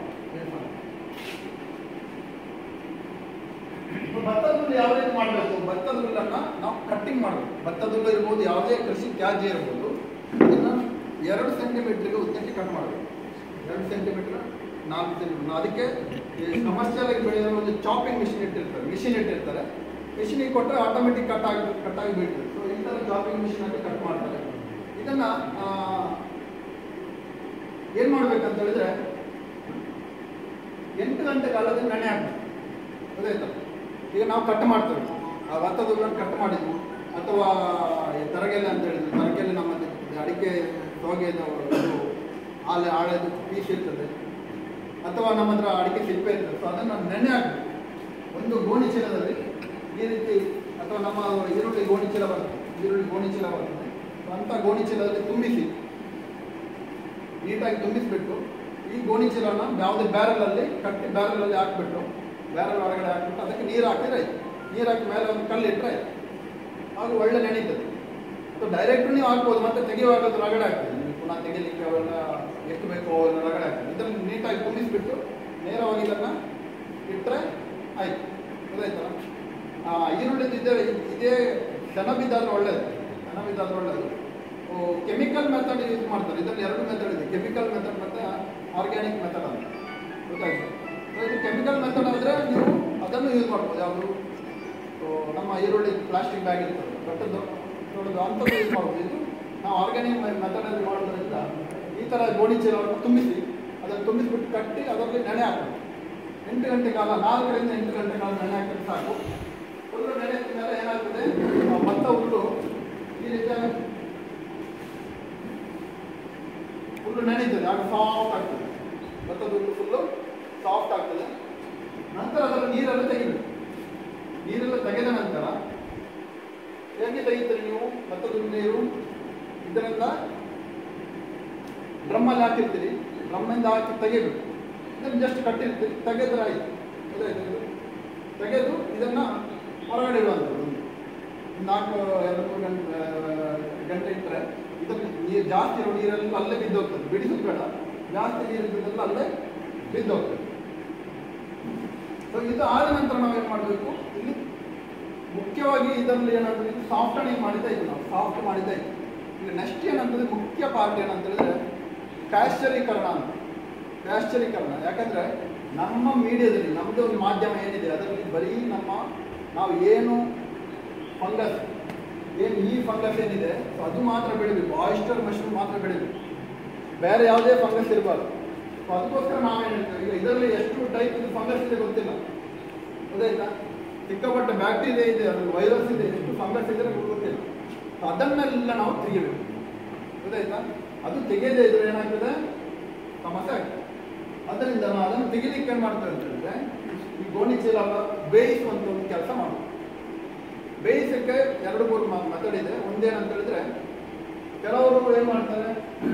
ಭತ್ತದ ಹುಲ್ಲು ಯಾವ ರೀತಿ ಮಾಡಬೇಕು ಭತ್ತದ ಹುಲ್ಲನ್ನು ನಾವು ಕಟ್ಟಿಂಗ್ ಮಾಡಬೇಕು ಭತ್ತದ ಹುಲ್ಲು ಇರ್ಬೋದು ಯಾವುದೇ ಕೃಷಿ ತ್ಯಾಜ್ಯ ಇರ್ಬೋದು ಅದನ್ನು ಎರಡು ಸೆಂಟಿಮೀಟ್ರಿಗೆ ಉದ್ದಕ್ಕೆ ಕಟ್ ಮಾಡಬೇಕು ಎರಡು ಸೆಂಟಿಮೀಟರ್ ನಾಲ್ಕು ಸೆಂಟಿಮೀಟರ್ ಅದಕ್ಕೆ ಈ ಕಮರ್ಷಿಯಲ್ ಆಗಿ ಬೆಳೆಯೋ ಒಂದು ಚಾಪಿಂಗ್ ಮಿಷಿನ್ ಇಟ್ಟಿರ್ತಾರೆ ಮಿಷಿನ್ ಇಟ್ಟಿರ್ತಾರೆ ಮಿಷಿನಿಗೆ ಕೊಟ್ಟರೆ ಆಟೋಮೆಟಿಕ್ ಕಟ್ ಆಗಿ ಕಟ್ ಆಗಿ ಬೀಳ್ತದೆ ಸೊ ಈ ಥರ ಚಾಪಿಂಗ್ ಮಿಷಿನಲ್ಲಿ ಕಟ್ ಮಾಡ್ತಾರೆ ಇದನ್ನು ಏನು ಮಾಡ್ಬೇಕಂತ ಹೇಳಿದ್ರೆ ಎಂಟು ಗಂಟೆ ಕಾಲದ ನೆನೆ ಹಾಕ್ಬೇಕು ಗೊತ್ತಾಯ್ತಾ ಈಗ ನಾವು ಕಟ್ ಮಾಡ್ತೇವೆ ಆ ಭತ್ತದ ಹುಲ್ಲನ್ನು ಕಟ್ ಮಾಡಿದ್ವಿ ಅಥವಾ ಈ ತರಗೆಲೆ ಅಂತ ಹೇಳಿದ್ವಿ ತರಗೆಲೆ ನಮ್ಮ ಅಡಿಕೆ ಸೋಗೆದ ಇದು ಆಲೆ ಆಳೆದು ಪೀಸ್ ಇರ್ತದೆ ಅಥವಾ ನಮ್ಮ ಹತ್ರ ಅಡಿಕೆ ಸಿಪ್ಪೆ ಇರ್ತದೆ ಸೊ ಅದನ್ನು ನೆನೆ ಹಾಕಬೇಕು ಒಂದು ಗೋಣಿ ಚೀಲದಲ್ಲಿ ಈ ರೀತಿ ಅಥವಾ ನಮ್ಮ ಈರುಳ್ಳಿ ಗೋಣಿ ಚೀಲ ಬರ್ತದೆ ಈರುಳ್ಳಿ ಗೋಣಿ ಚೀಲ ಬರ್ತದೆ ಸೊ ಅಂಥ ಗೋಣಿ ಚೀಲದಲ್ಲಿ ತುಂಬಿಸಿ ನೀಟಾಗಿ ತುಂಬಿಸ್ಬಿಟ್ಟು ಈ ಗೋಣಿ ಚೀಲನ ಯಾವುದೇ ಬ್ಯಾರಲಲ್ಲಿ ಕಟ್ಟಿ ಬ್ಯಾರಲಲ್ಲಿ ಹಾಕ್ಬಿಟ್ಟು ಬ್ಯಾರಲ್ ಒಳಗಡೆ ಹಾಕ್ಬಿಟ್ಟು ಅದಕ್ಕೆ ನೀರು ಹಾಕಿದ್ರೆ ಆಯ್ತು ನೀರು ಹಾಕಿ ಮೇಲೆ ಒಂದು ಕಲ್ಲು ಇಟ್ಟರೆ ಆಯ್ತು ಆಗ ಒಳ್ಳೆ ನೆನೀತದೆ ಸೊ ಡೈರೆಕ್ಟ್ ನೀವು ಹಾಕ್ಬೋದು ಮತ್ತೆ ತೆಗೆಯುವಾಗ ಅದು ರಗಡೆ ಆಗ್ತದೆ ನೀವು ಪುನಃ ತೆಗಿಲಿಕ್ಕೆ ಅವೆಲ್ಲ ಎಷ್ಟು ಬೇಕೋ ಅವೆಲ್ಲ ರಗಡೆ ಆಗ್ತದೆ ಇದನ್ನು ನೀಟಾಗಿ ತುಂಬಿಸ್ಬಿಟ್ಟು ನೇರವಾಗಿ ಇದನ್ನು ಇಟ್ಟರೆ ಆಯ್ತು ಗೊತ್ತಾಯ್ತಲ್ಲ ಆ, ಈರುಳ್ಳಿದು ಇದೇ ಇದೇ ಸೆಣಬಿದ್ದಾದ್ರೆ ಒಳ್ಳೆಯದು ಸೆಣಬಿದ್ದಾದ್ರೆ ಒಳ್ಳೆಯದು ಕೆಮಿಕಲ್ ಮೆಥಡ್ ಯೂಸ್ ಮಾಡ್ತಾರೆ ಇದರಲ್ಲಿ ಎರಡು ಮೆಥಡ್ ಇದೆ ಕೆಮಿಕಲ್ ಮೆಥಡ್ ಮತ್ತು ಆರ್ಗ್ಯಾನಿಕ್ ಮೆಥಡ್ ಅಂತ ಗೊತ್ತಾಯ್ತು ಸೊ ಇದು ಕೆಮಿಕಲ್ ಮೆಥಡ್ ಆದರೆ ನೀವು ಅದನ್ನು ಯೂಸ್ ಮಾಡ್ಬೋದು ಯಾವುದು ಸೊ ನಮ್ಮ ಈರುಳ್ಳಿ ಪ್ಲಾಸ್ಟಿಕ್ ಬ್ಯಾಗ್ ಇರ್ತದೆ ದೊಡ್ಡದು ದೊಡ್ಡದು ಅಂಥದ್ದು ಯೂಸ್ ಮಾಡ್ಬೋದು ಇದು ನಾವು ಆರ್ಗ್ಯಾನಿಕ್ ಮೆಥಡಲ್ಲಿ ಮಾಡೋದ್ರಿಂದ ಈ ಥರ ಗೋಣಿ ಚೀಲವನ್ನು ತುಂಬಿಸಿ ಅದನ್ನು ತುಂಬಿಸಿಬಿಟ್ಟು ಕಟ್ಟಿ ಅದರಲ್ಲಿ ನೆನೆ ಹಾಕಬೇಕು ಎಂಟು ಗಂಟೆ ಕಾಲ ನಾಲ್ಕರಿಂದ ಎಂಟು ಗಂಟೆ ಕಾಲ ನೆನೆ ಹಾಕಿದ್ರೆ ಸಾಕು ಹುಲ್ಲು ನೆನೆದ ಮೇಲೆ ಏನಾಗ್ತದೆ ಆ ಭತ್ತ ಹುಲ್ಲು ಈ ರೀತಿಯಾಗಿ ಹುಲ್ಲು ನೆನೀತದೆ ಆಗ ಸಾಫ್ಟ್ ಆಗ್ತದೆ ಭತ್ತದ ಹುಲ್ಲು ಫುಲ್ಲು ಸಾಫ್ಟ್ ಆಗ್ತದೆ ನಂತರ ಅದರ ನೀರೆಲ್ಲ ತೆಗಿಬೇಕು ನೀರೆಲ್ಲ ತೆಗೆದ ನಂತರ ಹೇಗೆ ತೆಗಿತೀರಿ ನೀವು ಭತ್ತದ ನೀರು ಇದರಿಂದ ಡ್ರಮ್ಮಲ್ಲಿ ಹಾಕಿರ್ತೀರಿ ಡ್ರಮ್ಮಿಂದ ಹಾಕಿ ತೆಗಿಬೇಕು ಇದನ್ನು ಜಸ್ಟ್ ಕಟ್ಟಿರ್ತೀರಿ ತೆಗೆದ್ರೆ ಆಯ್ತು ಗೊತ್ತಾಯ್ತಾ ಇದು? ತೆಗೆದು ಇದನ್ನು ಹೊರಗಡೆ ಇಡುವಂಥದ್ದು ಒಂದು ನಾಲ್ಕು ಎರಡು ಮೂರು ಗಂಟೆ ಗಂಟೆ ಇಟ್ಟರೆ ಇದಕ್ಕೆ ನೀರು ಜಾಸ್ತಿ ಇರೋ ನೀರೆಲ್ಲ ಅಲ್ಲೇ ಬಿದ್ದೋಗ್ತದೆ ಬಿಡಿಸೋದು ಬೇಡ ಜಾಸ್ತಿ ನೀರು ಇದ್ದದೆಲ್ಲ ಅಲ್ಲೇ ಬಿದ್ದೋಗ್ತದೆ ಸೊ ಇದು ಆದ ನಂತರ ನಾವೇನು ಮಾಡಬೇಕು ಇಲ್ಲಿ ಮುಖ್ಯವಾಗಿ ಇದರಲ್ಲಿ ಏನಂದ್ರೆ ಇದು ಸಾಫ್ಟನಿಂಗ್ ಮಾಡಿದ್ದ ಇದ್ದು ನಾವು ಸಾಫ್ಟ್ ಮಾಡಿದ್ದ ಇದ್ದು ಈಗ ನೆಕ್ಸ್ಟ್ ಏನಂತಂದ್ರೆ ಮುಖ್ಯ ಪಾರ್ಟ್ ಏನಂತ ಹೇಳಿದ್ರೆ ಪ್ಯಾಶ್ಚರೀಕರಣ ಅಂತ ಪ್ಯಾಶ್ಚರೀಕರಣ ಯಾಕಂದ್ರೆ ನಮ್ಮ ಮೀಡಿಯಾದಲ್ಲಿ ನಮ್ಮದು ಒಂದು ಮಾಧ್ಯಮ ಏನಿದೆ ಅದರಲ್ಲಿ ಬರೀ ನಮ್ಮ ನಾವು ಏನು ಫಂಗಸ್ ಏನು ಈ ಫಂಗಸ್ ಏನಿದೆ ಸೊ ಅದು ಮಾತ್ರ ಬೆಳಿಬೇಕು ಆಯಿಸ್ಟರ್ ಮಶ್ರೂಮ್ ಮಾತ್ರ ಬೆಳಿಬೇಕು ಬೇರೆ ಯಾವುದೇ ಫಂಗಸ್ ಇರಬಾರ್ದು ಸೊ ಅದಕ್ಕೋಸ್ಕರ ನಾವೇನು ಹೇಳ್ತೇವೆ ಈಗ ಇದರಲ್ಲಿ ಎಷ್ಟು ಟೈಪ್ ಇದು ಫಂಗಸ್ ಇದೆ ಗೊತ್ತಿಲ್ಲ ಗೊತ್ತಾಯ್ತಾ ಸಿಕ್ಕಾಪಟ್ಟೆ ಬ್ಯಾಕ್ಟೀರಿಯಾ ಇದೆ ಅದು ವೈರಸ್ ಇದೆ ಎಷ್ಟು ಫಂಗಸ್ ಇದೆ ನಮ್ಗೆ ಗೊತ್ತಿಲ್ಲ ಸೊ ಅದನ್ನೆಲ್ಲ ನಾವು ತೆಗಿಬೇಕು ಗೊತ್ತಾಯ್ತಾ ಅದು ತೆಗೆಯದೇ ಇದ್ರೆ ಏನಾಗ್ತದೆ ಸಮಸ್ಯೆ ಆಗ್ತದೆ ಅದರಿಂದ ನಾವು ಅದನ್ನು ತೆಗಿಲಿಕ್ಕೆ ಏನು ಮಾಡ್ತೇವೆ ಅಂತ ಹೇಳಿದ್ರೆ ಈ ಗೋಣಿ ಚೀಲ ಬೇಯಿಸುವಂಥ ಒಂದು ಕೆಲಸ ಮಾಡೋದು ಬೇಯಿಸಕ್ಕೆ ಎರಡು ಮೂರು ಮೆಥಡ್ ಇದೆ ಒಂದೇನಂತ ಹೇಳಿದ್ರೆ ಕೆಲವರು ಏನು ಮಾಡ್ತಾರೆ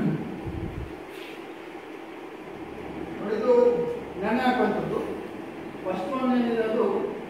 ನೋಡಿ, ಇದು ನೆನೆ ಹಾಕುವಂಥದ್ದು ಫಸ್ಟ್ ಒನ್ ಏನಿದೆ ಅದು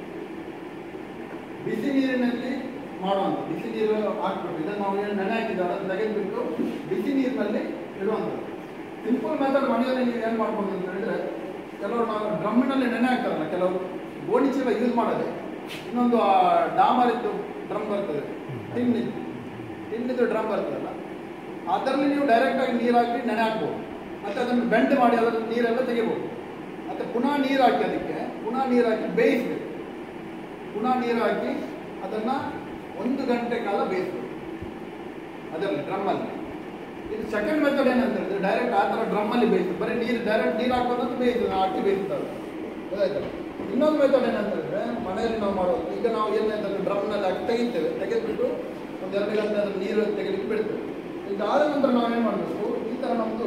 ಬಿಸಿ ನೀರಿನಲ್ಲಿ ಮಾಡುವಂಥ ಬಿಸಿ ನೀರು ಹಾಕ್ಬಿಟ್ಟು ಇದನ್ನು ನಾವು ಏನು ನೆನೆ ಹಾಕಿದ್ದಾರೆ ಅದನ್ನು ತೆಗೆದುಬಿಟ್ಟು ಬಿಸಿ ನೀರಿನಲ್ಲಿ ಇಡುವಂಥದ್ದು ಸಿಂಪಲ್ ಮೆಥಡ್ ಮನೆಯಲ್ಲಿ ನೀವು ಏನು ಮಾಡ್ಬೋದು ಅಂತ ಹೇಳಿದ್ರೆ ಕೆಲವರು ನಾವು ಡ್ರಮ್ಮಿನಲ್ಲಿ ನೆನೆ ಹಾಕ್ತಾರಲ್ಲ ಕೆಲವರು ಗೋಣಿ ಚೀಲ ಯೂಸ್ ಮಾಡೋದೆ ಇನ್ನೊಂದು ಆ ಡಾಮರಿದ್ದು ಡ್ರಮ್ ಬರ್ತದೆ ಟಿನ್ನಿದ್ದು ಟಿನ್ನಿದ್ದು ಡ್ರಮ್ ಬರ್ತದಲ್ಲ ಅದರಲ್ಲಿ ನೀವು ಡೈರೆಕ್ಟಾಗಿ ನೀರು ಹಾಕಿ ನೆನೆ ಹಾಕ್ಬೋದು ಮತ್ತು ಅದನ್ನು ಬೆಂಡ್ ಮಾಡಿ ಅದರ ನೀರೆಲ್ಲ ತೆಗಿಬೋದು ಮತ್ತು ಪುನಃ ನೀರು ಹಾಕಿ ಅದಕ್ಕೆ ಪುನಃ ನೀರು ಹಾಕಿ ಬೇಯಿಸಬೇಕು ಪುನಃ ನೀರು ಹಾಕಿ ಅದನ್ನು ಒಂದು ಗಂಟೆ ಕಾಲ ಬೇಯಿಸಬೇಕು ಅದರಲ್ಲಿ ಡ್ರಮ್ಮಲ್ಲಿ ಇದು ಸೆಕೆಂಡ್ ಮೆಥಡ್ ಏನಂತ ಹೇಳಿದ್ರೆ ಡೈರೆಕ್ಟ್ ಆ ಥರ ಡ್ರಮ್ಮಲ್ಲಿ ಬೇಯಿಸು ಬರೀ ನೀರು ಡೈರೆಕ್ಟ್ ನೀರು ಹಾಕೋದಂತ ಬೇಯಿಸ್ತದೆ ಹಾಕಿ ಬೇಯಿಸ್ತಾರೆ ಗೊತ್ತಾಯ್ತು ಇನ್ನೊಂದು ಮೆಥಡ್ ಏನಂತ ಹೇಳಿದ್ರೆ ಮನೆಯಲ್ಲಿ ನಾವು ಮಾಡೋದು ಈಗ ನಾವು ಏನಂತ ಡ್ರಮ್ನಲ್ಲಿ ಹಾಕಿ ತೆಗಿತೇವೆ ತೆಗೆದ್ಬಿಟ್ಟು ಒಂದು ಎರಡು ಗಂಟೆ ಅದ್ರ ನೀರು ತೆಗೆಲಿಕ್ಕೆ ಬಿಡ್ತೇವೆ ಇದಾದ ನಂತರ ನಾವೇನು ಮಾಡಬೇಕು ಈ ಥರ ನಮ್ಮದು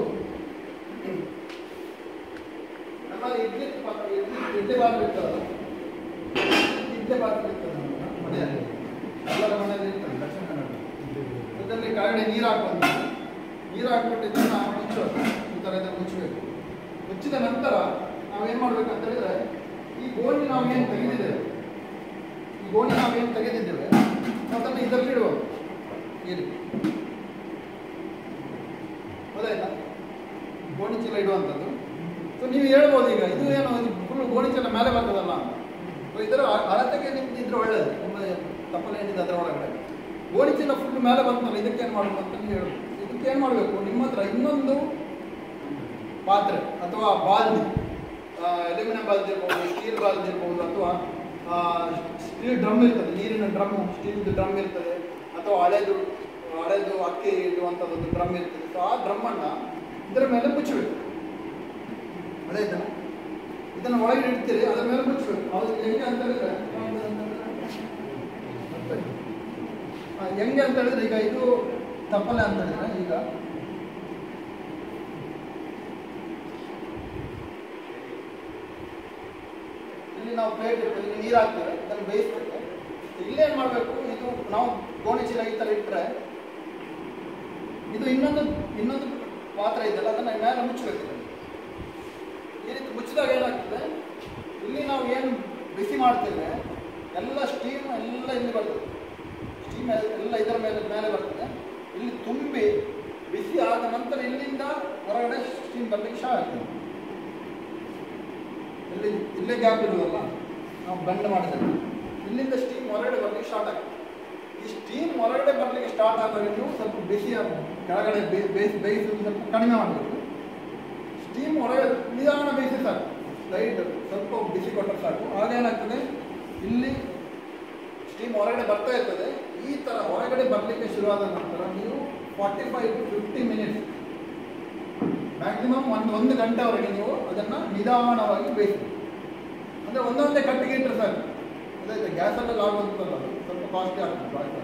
ನಮ್ಮಲ್ಲಿ ಇಡ್ಲಿ ಪಾತ್ರೆ ಇಡ್ಲಿ ಇಡ್ಲಿ ಪಾತ್ರೆ ಇರ್ತದಲ್ಲ ಇಡ್ಲಿ ಪಾತ್ರೆ ಇರ್ತದೆ ನಮ್ಮ ಮನೆಯಲ್ಲಿ ಎಲ್ಲರ ಮನೆಯಲ್ಲಿ ಇರ್ತದೆ ದಕ್ಷಿಣ ಕನ್ನಡ ಇದರಲ್ಲಿ ಕೆಳಗಡೆ ನೀರು ಹಾಕುವಂತ ನೀರು ಹಾಕ್ಬಿಟ್ಟು ಇದನ್ನು ಮುಚ್ಚೋದು ಈ ಥರ ಇದನ್ನು ಮುಚ್ಚಬೇಕು ಮುಚ್ಚಿದ ನಂತರ ನಾವೇನು ಮಾಡ್ಬೇಕಂತ ಹೇಳಿದ್ರೆ ಈ ಗೋಣಿ ನಾವೇನು ತೆಗೆದಿದ್ದೇವೆ ಈ ಗೋಣಿ ನಾವೇನು ತೆಗೆದಿದ್ದೇವೆ ಅದನ್ನು ಇದರಲ್ಲಿ ಇಡುವ ಈ ರೀತಿ ಗೊತ್ತಾಯ್ತಾ ಗೋಣಿ ಚೀಲ ಇಡುವಂಥದ್ದು ಸೊ ನೀವು ಹೇಳ್ಬೋದು ಈಗ ಇದು ಏನು ಫುಲ್ ಗೋಣಿ ಚೀಲ ಮೇಲೆ ಬರ್ತದಲ್ಲ ಅಂತ ಸೊ ಇದರ ಅ- ಅಳತೆಗೆ ನಿಮ್ದು ಇದ್ರೆ ಒಳ್ಳೇದು ತುಂಬ ತಪ್ಪಲೆ ಏನಿದೆ ಅದರ ಒಳಗಡೆ ಗೋಣಿ ಚೀಲ ಫುಲ್ ಮೇಲೆ ಬಂತಲ್ಲ ಇದಕ್ಕೆ ಏನು ಮಾಡಬೇಕು ಅಂತ ನೀವು ಹೇಳ್ಬೋದು ಇದಕ್ಕೆ ಏನು ಮಾಡಬೇಕು ನಿಮ್ಮ ಹತ್ರ ಇನ್ನೊಂದು ಪಾತ್ರೆ ಅಥವಾ ಬಾಲ್ದಿ ಎಲ್ಯೂಮಿನಿಯಂ ಬಾಲ್ದಿ ಇರ್ಬೋದು ಸ್ಟೀಲ್ ಬಾಲ್ದಿ ಇರ್ಬೋದು ಅಥವಾ ಸ್ಟೀಲ್ ಡ್ರಮ್ ಇರ್ತದೆ ನೀರಿನ ಡ್ರಮ್ ಸ್ಟೀಲ್ದು ಡ್ರಮ್ ಇರ್ತದೆ ಅಥವಾ ಹಳೆದು ಹಳೆದು ಅಕ್ಕಿ ಇಡುವಂಥದ್ದು ಡ್ರಮ್ ಇರ್ತದೆ ಸೊ ಆ ಡ್ರಮ್ಮನ್ನು ಇದರ ಮೇಲೆ ಮುಚ್ಚಬೇಕು ಅದಾಯ್ತಾ ಇದನ್ನು ಒಳಗೆ ಇಡ್ತೀರಿ ಅದರ ಮೇಲೆ ಮುಚ್ಚಬೇಕು ಅದು ಹೆಂಗೆ ಅಂತ ಹೇಳಿದ್ರೆ ಆ, ಹೆಂಗೆ ಅಂತ ಹೇಳಿದ್ರೆ ಈಗ ಇದು ತಪ್ಪಲೆ ಅಂತ ಹೇಳಿದ್ರೆ ಈಗ ಇಲ್ಲಿ ನಾವು ಪ್ಲೇಟ್ ಇರ್ತದೆ ಇಲ್ಲಿ ನೀರು ಹಾಕ್ತೇವೆ ಇದನ್ನು ಬೇಯಿಸ್ಬೇಕು ಇಲ್ಲೇನು ಮಾಡಬೇಕು ಇದು ನಾವು ಗೋಣಿ ಚೀಲ ಈ ಥರ ಇಟ್ಟರೆ ಇದು ಇನ್ನೊಂದು ಇನ್ನೊಂದು ಪಾತ್ರೆ ಇದೆಯಲ್ಲ ಅದನ್ನು ಮೇಲೆ ಮುಚ್ಚಬೇಕು ಇದನ್ನು. ಈ ರೀತಿ ಮುಚ್ಚಿದಾಗ ಏನಾಗ್ತದೆ ಇಲ್ಲಿ ನಾವು ಏನು ಬಿಸಿ ಮಾಡ್ತೇವೆ ಎಲ್ಲ ಸ್ಟೀಮ್ ಎಲ್ಲ ಇಲ್ಲಿ ಬರ್ತದೆ ಸ್ಟೀಮ್ ಎಲ್ಲ ಇದರ ಮೇಲೆ ಮೇಲೆ ಬರ್ತದೆ ಇಲ್ಲಿ ತುಂಬಿ ಬಿಸಿ ಆದ ನಂತರ ಇಲ್ಲಿಂದ ಹೊರಗಡೆ ಸ್ಟೀಮ್ ಬರಲಿಕ್ಕೆ ಶಾ ಆಗ್ತದೆ ಇಲ್ಲಿ ಇಲ್ಲೇ ಗ್ಯಾಪ್ ಇರುವುದಲ್ಲ ನಾವು ಬೆಂಡ್ ಮಾಡಿದ್ರೆ ಇಲ್ಲಿಂದ ಸ್ಟೀಮ್ ಹೊರಗಡೆ ಬರಲಿಕ್ಕೆ ಸ್ಟಾರ್ಟ್ ಆಗ್ತದೆ ಈ ಸ್ಟೀಮ್ ಹೊರಗಡೆ ಬರಲಿಕ್ಕೆ ಸ್ಟಾರ್ಟ್ ಆದಾಗ ನೀವು ಸ್ವಲ್ಪ ಬಿಸಿಯ ಕೆಳಗಡೆ ಬೇ- ಬೇಯಿಸಿ ಬೇಯಿಸೋದು ಸ್ವಲ್ಪ ಕಡಿಮೆ ಮಾಡಬೇಕು ಸ್ಟೀಮ್ ಹೊರಗಡೆ ನಿಧಾನ ಬೇಯಿಸಿ ಸಾಕು ಲೈಟ್ ಸ್ವಲ್ಪ ಬಿಸಿ ಕೊಟ್ಟರೆ ಸಾಕು ಆಗ ಏನಾಗ್ತದೆ ಇಲ್ಲಿ ಸ್ಟೀಮ್ ಹೊರಗಡೆ ಬರ್ತಾ ಇರ್ತದೆ ಈ ಥರ ಹೊರಗಡೆ ಬರಲಿಕ್ಕೆ ಶುರುವಾದ ನಂತರ ನೀವು forty five to fifty minutes maximum ಒಂದು ಒಂದು ಗಂಟೆವರೆಗೆ ನೀವು ಅದನ್ನು ನಿಧಾನವಾಗಿ ಬೇಯಿಸಿ ಅಂದರೆ ಒಂದೊಂದೇ ಕಟ್ಟಿಗೆ ಇಟ್ಟರೆ ಸಾಕು ಅದಾಯ್ತು ಗ್ಯಾಸಲ್ಲಿ ಆಗುವಂಥದ್ದಲ್ಲ ಅದು ಸ್ವಲ್ಪ ಕಾಸ್ಟ್ಲಿ ಆಗ್ತದೆ ಬಾಯ್ಸ್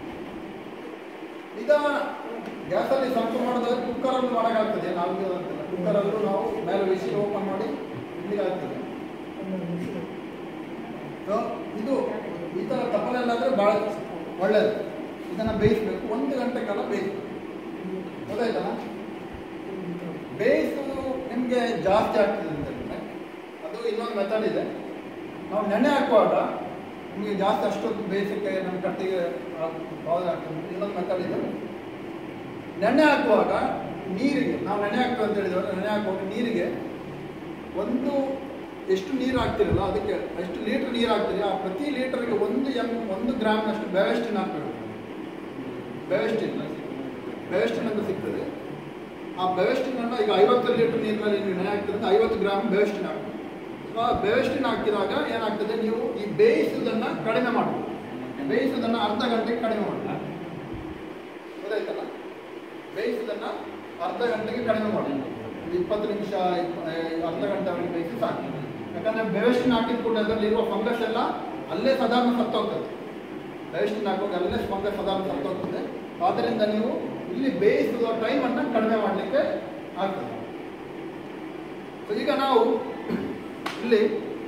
ನಿಧಾನ ಗ್ಯಾಸಲ್ಲಿ ಸ್ವಲ್ಪ ಮಾಡೋದಾದ್ರೆ ಕುಕ್ಕರಲ್ಲಿ ಮಾಡೋಕ್ಕಾಗ್ತದೆ ನಾವು ಅಂತಿಲ್ಲ ಕುಕ್ಕರಲ್ಲೂ ನಾವು ಮೇಲೆ ವಿಸಿಲ್ ಓಪನ್ ಮಾಡಿ ಇಡ್ಲಿಕ್ಕೆ ಆಗ್ತದೆ ಸೊ ಇದು ಈ ಥರ ತಪ್ಪಲೆಲ್ಲಾದರೆ ಭಾಳ ಒಳ್ಳೆಯದು ಇದನ್ನು ಬೇಯಿಸಬೇಕು ಒಂದು ಗಂಟೆ ಕಾಲ ಬೇಯಿಸಬೇಕು ಗೊತ್ತಾಯ್ತಲ್ಲ ಬೇಯಿಸೋದು ನಿಮಗೆ ಜಾಸ್ತಿ ಆಗ್ತದೆ ಅಂತ ಹೇಳಿದ್ರೆ ಅದು ಇನ್ನೊಂದು ಮೆಥಡ್ ಇದೆ ನಾವು ನೆನೆ ಹಾಕುವಾಗ ನಿಮಗೆ ಜಾಸ್ತಿ ಅಷ್ಟೊತ್ತು ಬೇಯಿಸಕ್ಕೆ ನಮ್ಮ ಕಟ್ಟಿಗೆ ಪೌಡರ್ ಆಗ್ತದೆ ಇನ್ನೊಂದು ಮೆಥಡ್ ಇದೆ ನೆನೆ ಹಾಕುವಾಗ ನೀರಿಗೆ ನಾವು ನೆನೆ ಹಾಕ್ತೀವಿ ಅಂತ ಹೇಳಿದ್ರೆ ನೆನೆ ಹಾಕುವಾಗ ನೀರಿಗೆ ಒಂದು ಎಷ್ಟು ನೀರು ಹಾಕ್ತಿರಲ್ಲ ಅದಕ್ಕೆ ಎಷ್ಟು ಲೀಟ್ರ್ ನೀರು ಹಾಕ್ತೀರಿ ಆ ಪ್ರತಿ ಲೀಟರ್ಗೆ ಒಂದು ಎಮ್ ಒಂದು ಗ್ರಾಮ್ನಷ್ಟು ಬೆವೆಸ್ಟಿನ್ ಹಾಕ್ಬೇಕು ಬೆವೆಸ್ಟಿನ್ ಬೆವೆಸ್ಟಿನ್ ಅಂತ ಸಿಗ್ತದೆ ಆ ಬೆವೆಸ್ಟಿನ್ ಅನ್ನು ಈಗ ಐವತ್ತು ಲೀಟರ್ ನೀರಿನಲ್ಲಿ ನೀವು ನೆನೆ ಹಾಕ್ತೀರ ಅಂದ್ರೆ ಐವತ್ತು ಗ್ರಾಮ್ ಬೆವೆಸ್ಟಿನ್ ಹಾಕಬೇಕು ಸೊ ಆ ಬೆವೆಸ್ಟಿನ್ ಹಾಕಿದಾಗ ಏನಾಗ್ತದೆ ನೀವು ಈ ಬೇಯಿಸೋದನ್ನು ಕಡಿಮೆ ಮಾಡಬೇಕು ಬೇಯಿಸೋದನ್ನು ಅರ್ಧ ಗಂಟೆಗೆ ಕಡಿಮೆ ಮಾಡಬೇಕು ಗೊತ್ತಾಯ್ತಲ್ಲ ಬೇಯಿಸೋದನ್ನು ಅರ್ಧ ಗಂಟೆಗೆ ಕಡಿಮೆ ಮಾಡಿ ಒಂದು ಇಪ್ಪತ್ತು ನಿಮಿಷ ಇಪ್ಪ- ಆ, ಅರ್ಧ ಗಂಟೆವರೆಗೆ ಬೇಯಿಸಿ ಸಾಕು ಯಾಕಂದರೆ ಬೆವೆಸ್ಟಿನ್ ಹಾಕಿದ ಕೂಡ ಅದರಲ್ಲಿರುವ ಫಂಗಸ್ ಎಲ್ಲ ಅಲ್ಲೇ ಸಾಧಾರಣ ಸತ್ತೋಗ್ತದೆ ಬೆವೆಸ್ಟಿನ್ ಹಾಕುವಾಗ ಅಲ್ಲೇ ಫಂಗಸ್ ಸಾಧಾರಣ ಸತ್ತೋಗ್ತದೆ ಆದ್ದರಿಂದ ನೀವು ಇಲ್ಲಿ ಬೇಯಿಸುವ ಟೈಮನ್ನು ಕಡಿಮೆ ಮಾಡಲಿಕ್ಕೆ ಆಗ್ತದೆ ಸೊ ಈಗ ನಾವು ಇಲ್ಲಿ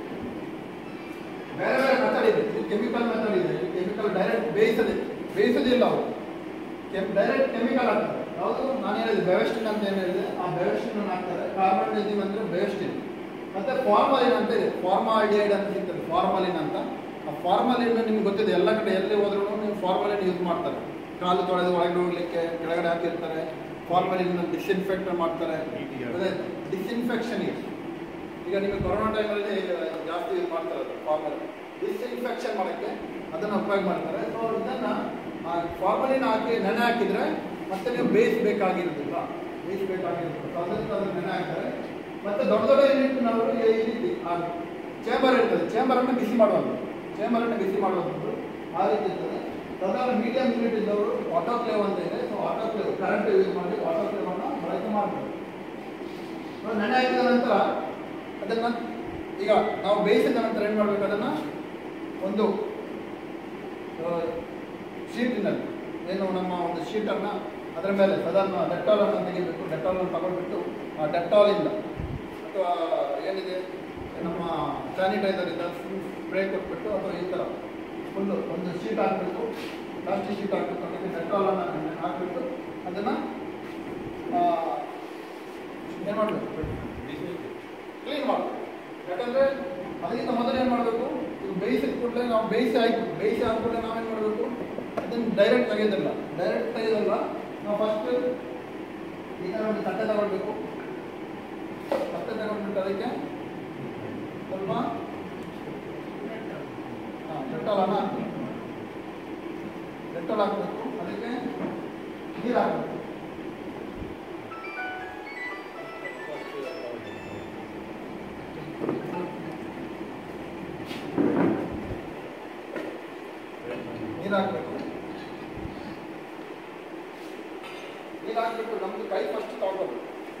ಬೇರೆ ಬೇರೆ ಮೆಥಡ್ ಇದೆ ಕೆಮಿಕಲ್ ಮೆಥಡ್ ಇದೆ ಕೆಮಿಕಲ್ ಡೈರೆಕ್ಟ್ ಬೇಯಿಸದೆ ಬೇಯಿಸೋದಿಲ್ಲ ಅವರು ಡೈರೆಕ್ಟ್ ಕೆಮಿಕಲ್ ಹಾಕ್ತಾರೆ ಯಾವುದು ನಾನು ಹೇಳಿದೆ ಬೆವೆಸ್ಟಿನ್ ಅಂತ ಏನು ಹೇಳಿದೆ ಆ ಬೆವೆಸ್ಟಿನ್ ಅನ್ನು ಹಾಕ್ತಾರೆ ಕಾರ್ಬನ್ ಡೈಸಿಮ್ ಅಂದರೆ ಬೆವೆಸ್ಟಿನ್ ಮತ್ತೆ ಫಾರ್ಮಾಲಿನ್ ಅಂತ ಇದೆ ಫಾರ್ಮಾಲ್ಡಿಹೈಡ್ ಅಂತ ಸಿಗ್ತದೆ ಫಾರ್ಮಾಲಿನ್ ಅಂತ ಆ ಫಾರ್ಮಾಲಿನ್ ನಿಮ್ಗೆ ಗೊತ್ತಿದೆ ಎಲ್ಲ ಕಡೆ ಎಲ್ಲಿ ಹೋದ್ರೂ ನೀವು ಫಾರ್ಮಾಲಿನ್ ಯೂಸ್ ಮಾಡ್ತಾರೆ ಕಾಲು ತೊಳೆದು ಒಳಗಡೆ ಹೋಗ್ಲಿಕ್ಕೆ ಕೆಳಗಡೆ ಹಾಕಿರ್ತಾರೆ ಫಾರ್ಮಾಲಿನ್ ಡಿಸ್ಇನ್ಫೆಕ್ಟ್ ಮಾಡ್ತಾರೆ ಡಿಸ್ಇನ್ಫೆಕ್ಷನ್ ಇದೆ ಈಗ ನಿಮಗೆ ಕೊರೋನಾ ಟೈಮಲ್ಲಿ ಜಾಸ್ತಿ ಯೂಸ್ ಮಾಡ್ತಾರೆ ಅದು ಫಾರ್ಮಲಿನ್ ಡಿಸ್ಇನ್ಫೆಕ್ಷನ್ ಮಾಡೋಕ್ಕೆ ಅದನ್ನು ಉಪಯೋಗ ಮಾಡ್ತಾರೆ ಸೊ ಇದನ್ನು ಫಾರ್ಮಲಿನ್ ಹಾಕಿ ನೆನೆ ಹಾಕಿದರೆ ಮತ್ತೆ ನೀವು ಬೇಯಿಸಬೇಕಾಗಿರೋದಿಲ್ಲ ಬೇಯಿಸಬೇಕಾಗಿರೋದಿಲ್ಲ ಸೊ ಅದರಿಂದ ಅದನ್ನು ನೆನೆ ಹಾಕ್ತಾರೆ ಮತ್ತೆ ದೊಡ್ಡ ದೊಡ್ಡ ಯೂನಿಟ್ನವರು ಈ ರೀತಿ ಆ ಚೇಂಬರ್ ಇರ್ತದೆ ಚೇಂಬರನ್ನು ಬಿಸಿ ಮಾಡುವಂಥದ್ದು ಚೇಂಬರನ್ನು ಬಿಸಿ ಮಾಡುವಂಥದ್ದು ಆ ರೀತಿ ಇರ್ತದೆ ಸಾಧಾರಣ ಮೀಡಿಯಂ ಯೂನಿಟ್ ಇದ್ದವರು ಆಟೋಕ್ಲೇವ್ ಅಂತ ಇದೆ ಸೊ ಆಟೋಕ್ಲೇವ್ ಕರೆಂಟ್ ಯೂಸ್ ಮಾಡಿ ಆಟೋಕ್ಲೇವನ್ನು ಬಳಕೆ ಮಾಡ್ತಾರೆ ಸೊ ನೆನೆ ಹಾಕಿದ ನಂತರ ಅದನ್ನು ಈಗ ನಾವು ಬೇಯಿಸಿದ ನಂತರ ಏನು ಮಾಡಬೇಕು ಅದನ್ನು ಒಂದು ಶೀಟಿನಲ್ಲಿ ಏನು ನಮ್ಮ ಒಂದು ಶೀಟನ್ನು ಅದರ ಮೇಲೆ ಸಾಧಾರಣ ಡೆಟಾಲನ್ನು ತೆಗಿಬೇಕು ಡೆಟಾಲನ್ನು ತಗೊಂಡ್ಬಿಟ್ಟು ಆ ಡೆಟಾಲಿಂದ ಅಥವಾ ಏನಿದೆ ನಮ್ಮ ಸ್ಯಾನಿಟೈಸರ್ ಇಂದ ಸ್ಪ್ರೇ ಕೊಟ್ಬಿಟ್ಟು ಅಥವಾ ಈ ಥರ ಫುಲ್ಲು ಒಂದು ಶೀಟ್ ಹಾಕಬೇಕು ಪ್ಲಾಸ್ಟಿಕ್ ಶೀಟ್ ಹಾಕಬೇಕು ಅದಕ್ಕೆ ಡೆಟಾಲನ್ನು ಹಾಕಿಬಿಟ್ಟು ಅದನ್ನು ಏನು ಮಾಡಬೇಕು ಕ್ಲೀನ್ ಮಾಡಬೇಕು ಯಾಕಂದರೆ ಅದಕ್ಕಿಂತ ಮೊದಲು ಏನು ಮಾಡಬೇಕು ಈಗ ಬೇಯಿಸಿದ ಕೂಡಲೇ ನಾವು ಬೇಯಿಸಿ ಆಯ್ತು ಬೇಯಿಸಿ ಆದ ಕೂಡಲೇ ನಾವೇನು ಮಾಡಬೇಕು ಅದನ್ನು ಡೈರೆಕ್ಟ್ ತೆಗೆಯೋದಿಲ್ಲ ಡೈರೆಕ್ಟ್ ತೆಗೆಯೋದಲ್ಲ ನಾವು ಫಸ್ಟ್ ಈ ಥರ ಒಂದು ತಟ್ಟೆ ತಗೊಳ್ಬೇಕು ತಟ್ಟೆ ತಗೊಂಡ್ಬಿಟ್ಟು ಅದಕ್ಕೆ ಸ್ವಲ್ಪ ಹಾಂ ಡೆಟಾಲನ್ನು ಹಾಕಬೇಕು ಡೆಟಾಲ್ ಹಾಕಬೇಕು ಅದಕ್ಕೆ ನೀರು ಹಾಕಬೇಕು ನೀರು ಹಾಕಬೇಕು ನೀರು ಹಾಕ್ಬಿಟ್ಟು ನಮ್ಮದು ಕೈ ಫಸ್ಟ್ ತೊಳ್ಕೊಬೇಕು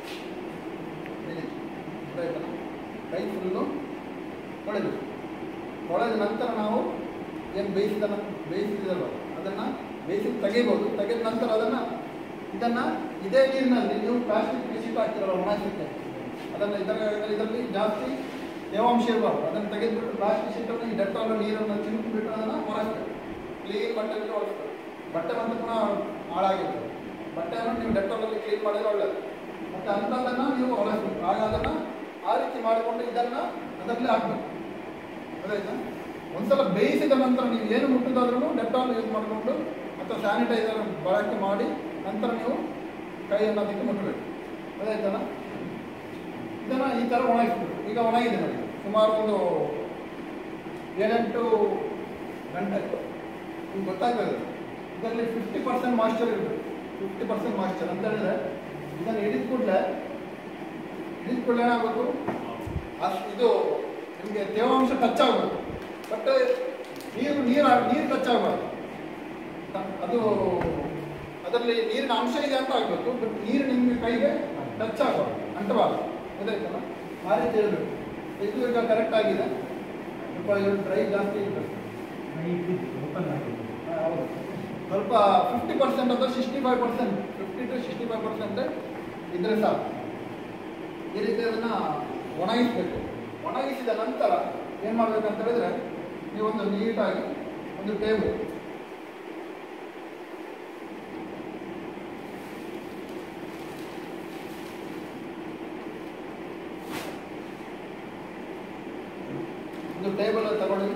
ಆಯ್ತಲ್ಲ ಕೈ ಫುಲ್ಲು ತೊಳೆಬೇಕು ತೊಳೆದ ನಂತರ ನಾವು ಏನು ಬೇಯಿಸಿದ ಬೇಯಿಸಿದಲ್ಲ ಅದನ್ನು ಬೇಯಿಸಿ ತೆಗಿಬೋದು ತೆಗೆದ ನಂತರ ಅದನ್ನು ಇದನ್ನು ಇದೇ ನೀರಿನಲ್ಲಿ ನೀವು ಪ್ಲಾಸ್ಟಿಕ್ ಬಿಸಿಟ್ಟು ಹಾಕ್ತಿರಲ್ಲ ಒಣಗಿಸುತ್ತೆ ಅದನ್ನು ಇದರ ಇದರಲ್ಲಿ ಜಾಸ್ತಿ ತೇವಾಂಶ ಇರಬಾರ್ದು ಅದನ್ನು ತೆಗೆದುಬಿಟ್ಟು ಪ್ಲಾಸ್ಟಿಕ್ ಶೀಟನ್ನು ಈ ಡೆಟಾಲ್ ನೀರನ್ನು ಚಿಮುಕಿಬಿಟ್ಟು ಅದನ್ನು ಒಣಗಿಸ್ಬೇಕು ಕ್ಲೀನ್ ಬಟ್ಟೆ ಬಿಟ್ಟು ಒಣಗಿಸ್ಬೇಕು ಬಟ್ಟೆ ಬಂದು ಪುನಃ ಹಾಳಾಗಿರ್ತದೆ ಬಟ್ಟೆಯನ್ನು ನೀವು ಡೆಟಾಲಲ್ಲಿ ಕ್ಲೀನ್ ಮಾಡಿದ್ರೆ ಒಳ್ಳೆಯದು ಮತ್ತು ಅಂಥದ್ದನ್ನು ನೀವು ಒಣಗಿಸ್ಬೇಕು ಆಗ ಅದನ್ನು ಆ ರೀತಿ ಮಾಡಿಕೊಂಡು ಇದನ್ನು ಅದರಲ್ಲೇ ಹಾಕಬೇಕು ಅದಾಯ್ತಾ ಒಂದ್ಸಲ ಬೇಯಿಸಿದ ನಂತರ ನೀವು ಏನು ಮುಟ್ಟಿದಾದ್ರೂ ಡೆಟಾಲ್ ಯೂಸ್ ಮಾಡಿಕೊಂಡು ಅಥವಾ ಸ್ಯಾನಿಟೈಸರ್ ಬಳಕೆ ಮಾಡಿ ನಂತರ ನೀವು ಕೈಯನ್ನು ಅದಕ್ಕೆ ಮುಟ್ಟಬೇಕು ಅದಾಯ್ತಲ್ಲ ಇದನ್ನು ಈ ಥರ ಒಣಗಿಸ್ಬೇಕು ಈಗ ಒಣಗಿದೆ ನೋಡಿ ಸುಮಾರು ಒಂದು ಏಳೆಂಟು ಗಂಟೆ ನಿಮ್ಗೆ ಗೊತ್ತಾಗ್ತದೆ ಇದರಲ್ಲಿ ಫಿಫ್ಟಿ ಪರ್ಸೆಂಟ್ ಮಾಯ್ಚರ್ ಇರಬೇಕು ಫಿಫ್ಟಿ ಪರ್ಸೆಂಟ್ ಮಾಯ್ಚರ್ ಅಂತ ಹೇಳಿದ್ರೆ ಇದನ್ನು ಹಿಡಿದ ಕೂಡಲೇ ಹಿಡಿದ ಕೂಡಲೇ ಏನಾಗಬೇಕು ಅಷ್ಟು ಇದು ನಿಮಗೆ ತೇವಾಂಶ ಟಚ್ ಆಗಬೇಕು ಬಟ್ ನೀರು ನೀರು ನೀರು ಟಚ್ ಆಗಬಾರ್ದು ಅದು ಅದರಲ್ಲಿ ನೀರಿನ ಅಂಶ ಇದೆ ಅಂತ ಆಗಬೇಕು ಬಟ್ ನೀರು ನಿಮಗೆ ಕೈಗೆ ಟಚ್ ಆಗಬಾರ್ದು ಅಂಟಬಾರ್ದು ಗೊತ್ತಾಯ್ತಲ್ಲ ಆ ರೀತಿ ಇರಬೇಕು ಇದು ಈಗ ಕರೆಕ್ಟ್ ಆಗಿದೆ ಸ್ವಲ್ಪ ಇದು ಡ್ರೈ ಜಾಸ್ತಿ ಇರಬೇಕು ಓಪನ್ ಆಗಿದೆ ಹಾ, ಹೌದು ಸ್ವಲ್ಪ ಫಿಫ್ಟಿ ಪರ್ಸೆಂಟ್ ಅಥವಾ sixty five percent fifty to sixty five percent ಇದ್ರೆ ಸಾಕು ಈ ರೀತಿ ಅದನ್ನು ಒಣಗಿಸಬೇಕು ಒಣಗಿಸಿದ ನಂತರ ಏನು ಮಾಡಬೇಕಂತ ಹೇಳಿದ್ರೆ ನೀವೊಂದು ನೀಟಾಗಿ ಒಂದು ಟೇಬಲ್ ಒಂದು ಟೇಬಲ್ ತಗೊಳ್ಳಿ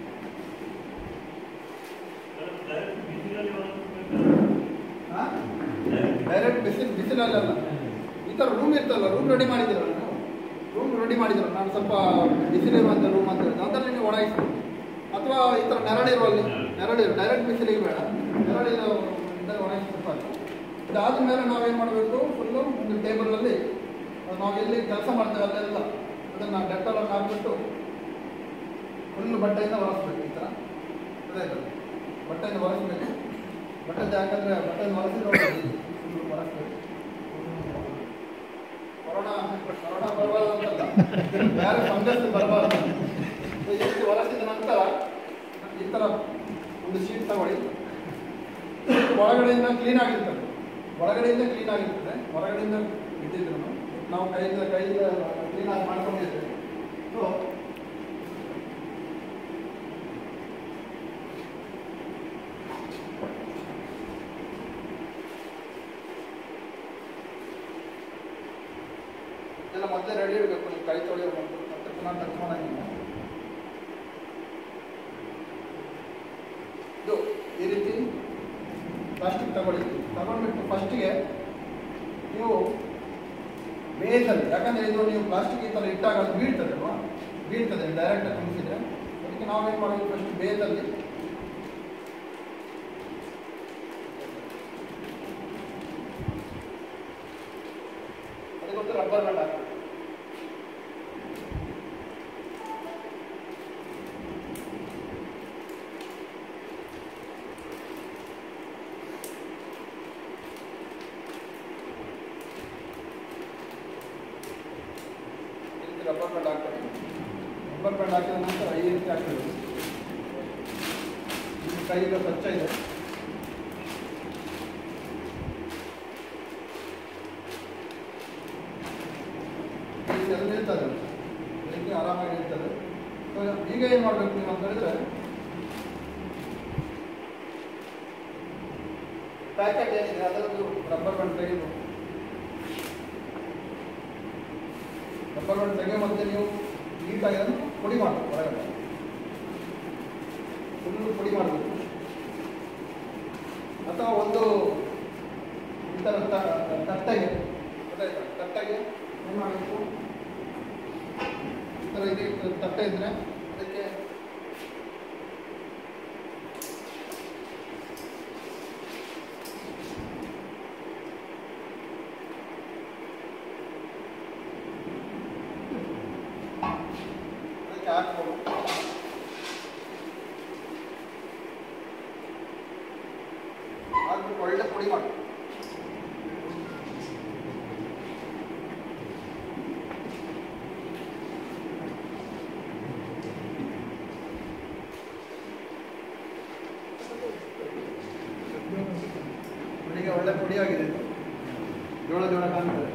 ಡೈರೆಕ್ಟ್ ಬಿಸಿಲು ಬಿಸಿಲಲ್ಲ ಈ ಥರ ರೂಮ್ ಇರ್ತಲ್ಲ ರೂಮ್ ರೆಡಿ ಮಾಡಿದ್ದೀರಲ್ಲ ನೀವು ರೂಮ್ ರೆಡಿ ಮಾಡಿದ್ದೀರಲ್ಲ ನಾನು ಸ್ವಲ್ಪ ಬಿಸಿಲಿರುವಂಥ ರೂಮ್ ಅಂತ ಹೇಳಿದ್ದು ಅದರಲ್ಲಿ ನೀವು ಒಣಗಿಸ್ಬೋದು ಅಥವಾ ಈ ಥರ ನೆರಳಿರುವಲ್ಲಿ ನೆರಳಿರು ಡೈರೆಕ್ಟ್ ಬಿಸಿಲಿಗೆ ಬೇಡ ನೆರಳಿರೋ ಇದರಲ್ಲಿ ಒಣಗಿಸಿದ್ರೆ ಸಾಕು ಇದಾದ ಮೇಲೆ ನಾವೇನು ಮಾಡಬೇಕು ಫುಲ್ಲು ಒಂದು ಟೇಬಲಲ್ಲಿ ನಾವು ಎಲ್ಲಿ ಕೆಲಸ ಮಾಡ್ತೇವೆ ಅಲ್ಲೆಲ್ಲ ಅದನ್ನು ಡೆಟ್ಟಲನ್ನು ಹಾಕ್ಬಿಟ್ಟು ಫುಲ್ ಬಟ್ಟೆಯಿಂದ ಒರೆಸ್ಬೇಕು ಈ ಥರ ಅದೇ ಇದು. ಬಟ್ಟೆಯಿಂದ ಒರೆಸ್ಬೇಕು ಬಟ್ಟೆ ಯಾಕಂದರೆ ಬಟ್ಟೆಯನ್ನು ಒರೆಸಿದ್ರೆ ಫುಲ್ ಒರೆಸ್ಬೇಕು ಕೊರೋನಾ ಕೊರೋನಾ ಬರಬಾರ್ದು ಅಂತಲ್ಲ ಬೇರೆ ಫಂಗಸ್ ಬರಬಾರ್ದು ಸೊ ಈ ರೀತಿ ಒರೆಸಿದ ನಂತರ ಈ ಥರ ಒಂದು ಶೀಟ್ ತಗೊಳ್ಳಿ ಒಳಗಡೆಯಿಂದ ಕ್ಲೀನ್ ಆಗಿರ್ತದೆ ಒಳಗಡೆಯಿಂದ ಕ್ಲೀನ್ ಆಗಿರ್ತದೆ ಹೊರಗಡೆಯಿಂದ ಇದ್ದಿದ್ರು ನಾವು ಕೈಯಿಂದ ಕೈಯಿಂದ ಕ್ಲೀನಾಗಿ ಮಾಡ್ಕೊಂಡಿರ್ತೇವೆ ಸೊ ಎಲ್ಲ ಮೊದಲೇ ರೆಡಿ ಇರಬೇಕು ನೀವು ಕೈ ತೊಳೆಯೋ ಮೊದಲು ಮತ್ತೆ ಪುನಃ ಟಚ್ ಮಾಡಂಗಿಲ್ಲ ಇದು ಈ ರೀತಿ ಪ್ಲಾಸ್ಟಿಕ್ ತಗೊಳ್ಳಿ ತಗೊಂಡ್ಬಿಟ್ಟು ಫಸ್ಟಿಗೆ ನೀವು ಬೇಸಲ್ಲಿ ಯಾಕಂದರೆ ಇದು ನೀವು ಪ್ಲಾಸ್ಟಿಕ್ ಈ ಥರ ಇಟ್ಟಾಗ ಅದು ಬೀಳ್ತದೆ ಅಲ್ವಾ ಬೀಳ್ತದೆ ಡೈರೆಕ್ಟ್ ತುಂಬಿಸಿದ್ರೆ ಅದಕ್ಕೆ ನಾವೇನು ಮಾಡೋದು ಫಸ್ಟ್ ಬೇಸಲ್ಲಿ ಅದಕ್ಕೊಂದು ರಬ್ಬರ್ ಬ್ಯಾಂಡ್ ಹಾಕಿ ಈ ರೀತಿ ರಬ್ಬರ್ ಬ್ಯಾಂಡ್ ಹಾಕ್ತಾರೆ ರಬ್ಬರ್ ಬ್ಯಾಂಡ್ ಹಾಕಿದ ನಂತರ ಈ ರೀತಿ ಹಾಕ್ತದೆ ನಿಮ್ಮ ಕೈಗೆ ಸ್ವಚ್ಛ ಇದೆ ಈ ರೀತಿ ಎಲ್ಲ ಇರ್ತದೆ ಈ ರೀತಿ ಆರಾಮಾಗಿ ಇರ್ತದೆ ಸೊ ಈಗ ಏನು ಮಾಡಬೇಕು ನೀವು ಅಂತ ಹೇಳಿದ್ರೆ ಪ್ಯಾಕೆಟ್ ಏನಿದೆ ಅದರದ್ದು ರಬ್ಬರ್ ಬ್ಯಾಂಡ್ ತೆಗಿಬೇಕು ರಬ್ಬರ್ ಬ್ಯಾಂಡ್ ತೆಗೆಯೋ ಮತ್ತೆ ನೀವು ನೀಟಾಗಿ ಅದನ್ನು ಪುಡಿ ಮಾಡಬೇಕು ಹೊರಗಡೆ ಫುಲ್ಲು ಪುಡಿ ಮಾಡಬೇಕು ಅಥವಾ ಒಂದು ಈ ಥರ ತ- ತಟ್ಟೆಗೆ ಗೊತ್ತಾಯ್ತಾ ತಟ್ಟೆಗೆ ಏನು ಮಾಡಬೇಕು ಈ ಥರ ಇದೆ ತಟ್ಟೆ ಇದ್ದರೆ ಅದಕ್ಕೆ ಅದಕ್ಕೆ ಹಾಕ್ಬೋದು ಹಾಕ್ಬಿಟ್ಟು ಒಳ್ಳೆ ಪುಡಿ ಮಾಡಿ ಪುಡಿಗೆ ಒಳ್ಳೆ ಪುಡಿ ಆಗಿದೆ ಇದು ಜೋಳ ಜೋಳ ಕಾಣ್ತದೆ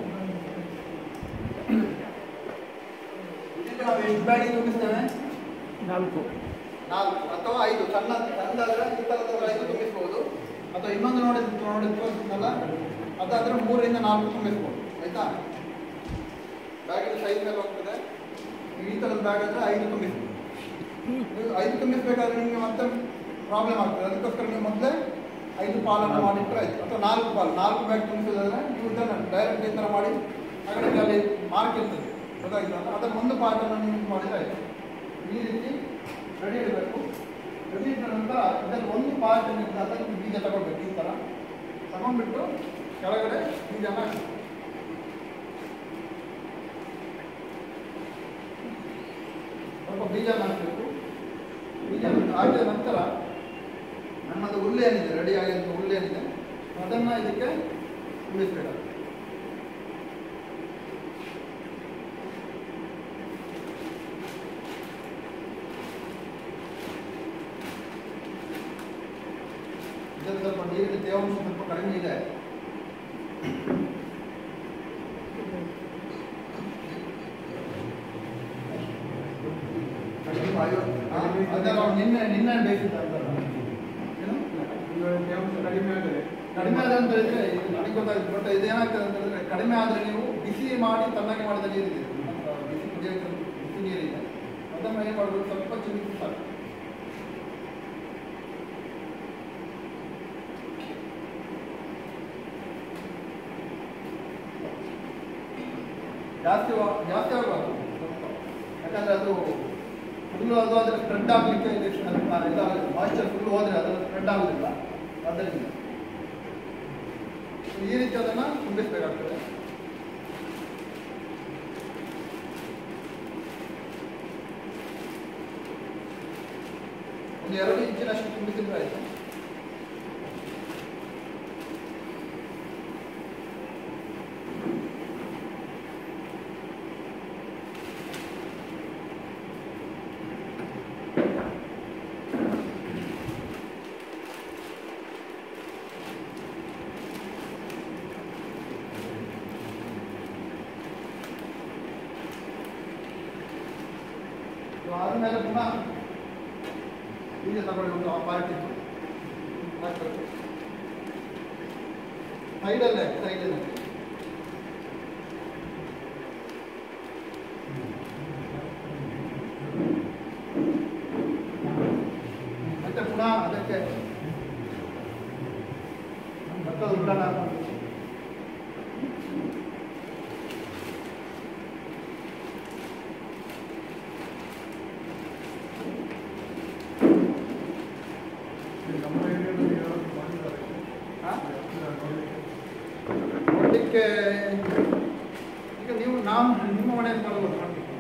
ಇದಕ್ಕೆ ನಾವು ಎಷ್ಟು ಬ್ಯಾಗಿ ತುಂಬಿಸ್ತೇವೆ ನಾಲ್ಕು ನಾಲ್ಕು ಅಥವಾ ಐದು ಸಣ್ಣ ಸಣ್ಣದಾದ್ರೆ ಈ ಥರದಾದ್ರೆ ಐದು ತುಂಬಿಸ್ಬೋದು ಅಥವಾ ಇನ್ನೊಂದು ನೋಡಿ ನೋಡಿ ತೋರಿಸಿದ್ನಲ್ಲ ಅದಾದ್ರೆ ಮೂರರಿಂದ ನಾಲ್ಕು ತುಂಬಿಸ್ಬೋದು ಆಯ್ತಾ ಬ್ಯಾಗಿನ ಸೈಜ್ ಮೇಲೆ ಹೋಗ್ತದೆ ಈ ಥರದ ಬ್ಯಾಗ್ ಆದರೆ ಐದು ತುಂಬಿಸ್ಬೋದು ನೀವು ಐದು ತುಂಬಿಸ್ಬೇಕಾದ್ರೆ ನಿಮಗೆ ಮತ್ತೆ ಪ್ರಾಬ್ಲಮ್ ಆಗ್ತದೆ ಅದಕ್ಕೋಸ್ಕರ ನೀವು ಮೊದಲೇ ಐದು ಪಾಲನ್ನು ಮಾಡಿಟ್ಟರೆ ಆಯ್ತು ಅಥವಾ ನಾಲ್ಕು ಪಾಲು ನಾಲ್ಕು ಬ್ಯಾಗ್ ತುಂಬಿಸೋದಾದ್ರೆ ನೀವು ಇದನ್ನು ಡೈರೆಕ್ಟ್ ಈ ಥರ ಮಾಡಿ ಹಾಗಾದ್ರೆ ಅಲ್ಲಿ ಮಾರ್ಕ್ ಇರ್ತದೆ ಗೊತ್ತಾಗಿಲ್ಲ ಅದನ್ನು ಒಂದು ಪಾರ್ಟನ್ನು ನೀವು ಮಾಡಿದರೆ ಆಯ್ತು ಈ ರೀತಿ ರೆಡಿ ಇಡಬೇಕು ರೆಡಿ ಇಟ್ಟ ನಂತರ ಇದರಲ್ಲಿ ಒಂದು ಪಾರ್ಟ್ ಏನಿದೆ ಅದನ್ನು ಬೀಜ ತಗೊಳ್ಬೇಕು ಈ ಥರ ತಗೊಂಡ್ಬಿಟ್ಟು ಕೆಳಗಡೆ ಬೀಜನ ಹಾಕಿ ಸ್ವಲ್ಪ ಬೀಜನ ಹಾಕಬೇಕು ಬೀಜ ಹಾಕಿದ ನಂತರ ನಮ್ಮದು ಹುಲ್ಲು ಏನಿದೆ ರೆಡಿ ಆಗಿರೋ ಹುಲ್ಲು ಏನಿದೆ ಅದನ್ನು ಇದಕ್ಕೆ ತುಂಬಿಸ್ಬೇಕಾಗ್ತದೆ ಇದರಲ್ಲಿ ಸ್ವಲ್ಪ ನೀರಿನ ತೇವಾಂಶ ಸ್ವಲ್ಪ ಕಡಿಮೆ ಇದೆ ಕಡಿಮೆ ವಾಯು- ಹಾ, ಅದೇ ನಾವು ನಿನ್ನೆ ನಿನ್ನೆ ಬೇಯಿಸಿದ್ದ ಅಂತಲ್ಲ ಇವಾಗ ತೇವಾಂಶ ಕಡಿಮೆ ಆದರೆ ಕಡಿಮೆ ಆದ ಅಂತ ಹೇಳಿದ್ರೆ ಇದು ನನಗೆ ಗೊತ್ತಾಗುತ್ತೆ ಬಟ್ ಇದೇನಾಗ್ತದೆ ಅಂತ ಹೇಳಿದ್ರೆ ಕಡಿಮೆ ಆದರೆ ನೀವು ಬಿಸಿ ಮಾಡಿ ತಣ್ಣಗೆ ಮಾಡಿದ ನೀರಿದೆ ನಮ್ಮ ಬಿಸಿ ಕುಡಿಯೋಕ್ಕೆ ಬಿಸಿ ನೀರಿದೆ ಅದನ್ನು ಏನು ಮಾಡಬೇಕು ಸ್ವಲ್ಪ ಚಿಮಿಸಿ ಸಾಕು ಜಾಸ್ತಿ ವಾ- ಜಾಸ್ತಿ ಆಗಬಾರ್ದು ಸ್ವಲ್ಪ ಯಾಕಂದರೆ ಅದು ಫುಲ್ಲು ಅದು ಅದರ ಸ್ಪ್ರೆಡ್ ಆಗಲಿಕ್ಕೆ ಇದಾಗುತ್ತೆ ಮಾಯಿಶ್ಚರ್ ಫುಲ್ ಹೋದರೆ ಅದರ ಸ್ಪ್ರೆಡ್ ಆಗೋದಿಲ್ಲ ಆದ್ದರಿಂದ ಈ ರೀತಿ ಅದನ್ನು ತುಂಬಿಸಬೇಕಾಗ್ತದೆ ಒಂದು ಎರಡು ಇಂಚಿನಷ್ಟು ತುಂಬಿಸಿದ್ರೆ ಆಯಿತು ಆದಮೇಲೆ ಪುನಃ ಬೀಜ ತಗೊಳ್ಳಿ ಒಂದು ಪಾರ್ಟಿ ಹಾಕ್ಬೇಕು ಸೈಡಲ್ಲೇ ಸೈಡಲ್ಲೇ ಮತ್ತೆ ಪುನಃ ಅದಕ್ಕೆ ಭತ್ತದ ಉಳ್ಳಾಣ ಹಾಕೊಂಡು ನಮ್ಮ ಏರಿಯಾದಲ್ಲಿ ಯಾರು ಮಾಡಿದ್ದಾರೆ ಹಾ? ನೋಡ್ಲಿಕ್ಕೆ. ನೋಡ್ಲಿಕ್ಕೆ ಈಗ ನೀವು ನಾವು ನಿಮ್ಮ ಮನೆಯಲ್ಲಿ ಮಾಡ್ಬೋದು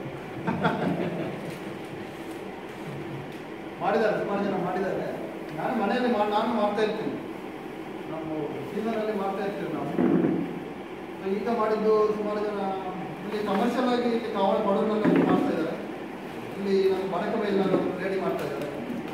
ಮಾಡಿದ್ದಾರೆ ಸುಮಾರು ಜನ ಮಾಡಿದ್ದಾರೆ ನಾನು ಮನೆಯಲ್ಲಿ ಮಾ ನಾನು ಮಾಡ್ತಾ ಇರ್ತೀನಿ ನಾವು ಸೀಸನಲ್ಲಿ ಮಾಡ್ತಾ ಇರ್ತೀವಿ ನಾವು ಸೊ ಈಗ ಮಾಡಿದ್ದು ಸುಮಾರು ಜನ ಇಲ್ಲಿ ಕಮರ್ಷಿಯಲ್ ಆಗಿ ಇಲ್ಲಿ ಕಾವಳ ಬಡವರಲ್ಲಿ ಮಾಡ್ತಾ ಇದ್ದಾರೆ ಇಲ್ಲಿ ನಮ್ಮ ಬಡಕ ಬೈಲಿನಲ್ಲಿ ರೆಡಿ ಮಾಡ್ತಾ ಇದ್ದಾರೆ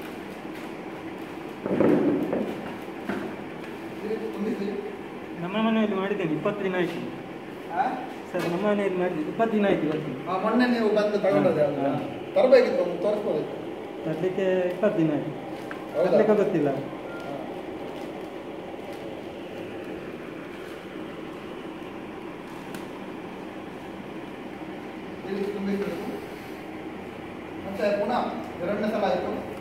ಈ ರೀತಿ ತುಂಬಿಸಿ ನಮ್ಮ ಮನೆಯಲ್ಲಿ ಮಾಡಿದ್ದೇನೆ ಇಪ್ಪತ್ತು ದಿನ ಆಯ್ತು ಆ? ಸರ್ ನಮ್ಮ ಮನೆಯಲ್ಲಿ ಮಾಡಿದ್ದು ಇಪ್ಪತ್ತು ದಿನ ಆಯ್ತು ಇವತ್ತು ಆ ಮೊನ್ನೆ ನೀವು ಬಂದು ತಗೊಂಡದೆ ಹಾ. ತರಬೇಕಿತ್ತು ಒಂದು ತೋರಿಸ್ಬೋದಿತ್ತು ತರಲಿಕ್ಕೆ ಇಪ್ಪತ್ತು ದಿನ ಆಯ್ತು ಹೌದಾ? ತರಲಿಕ್ಕೆ ಗೊತ್ತಿಲ್ಲ ಇಲ್ಲಿ ತುಂಬಿಸಬೇಕು ಮತ್ತೆ ಪುನಃ ಎರಡನೇ ಸಲ ಆಯಿತು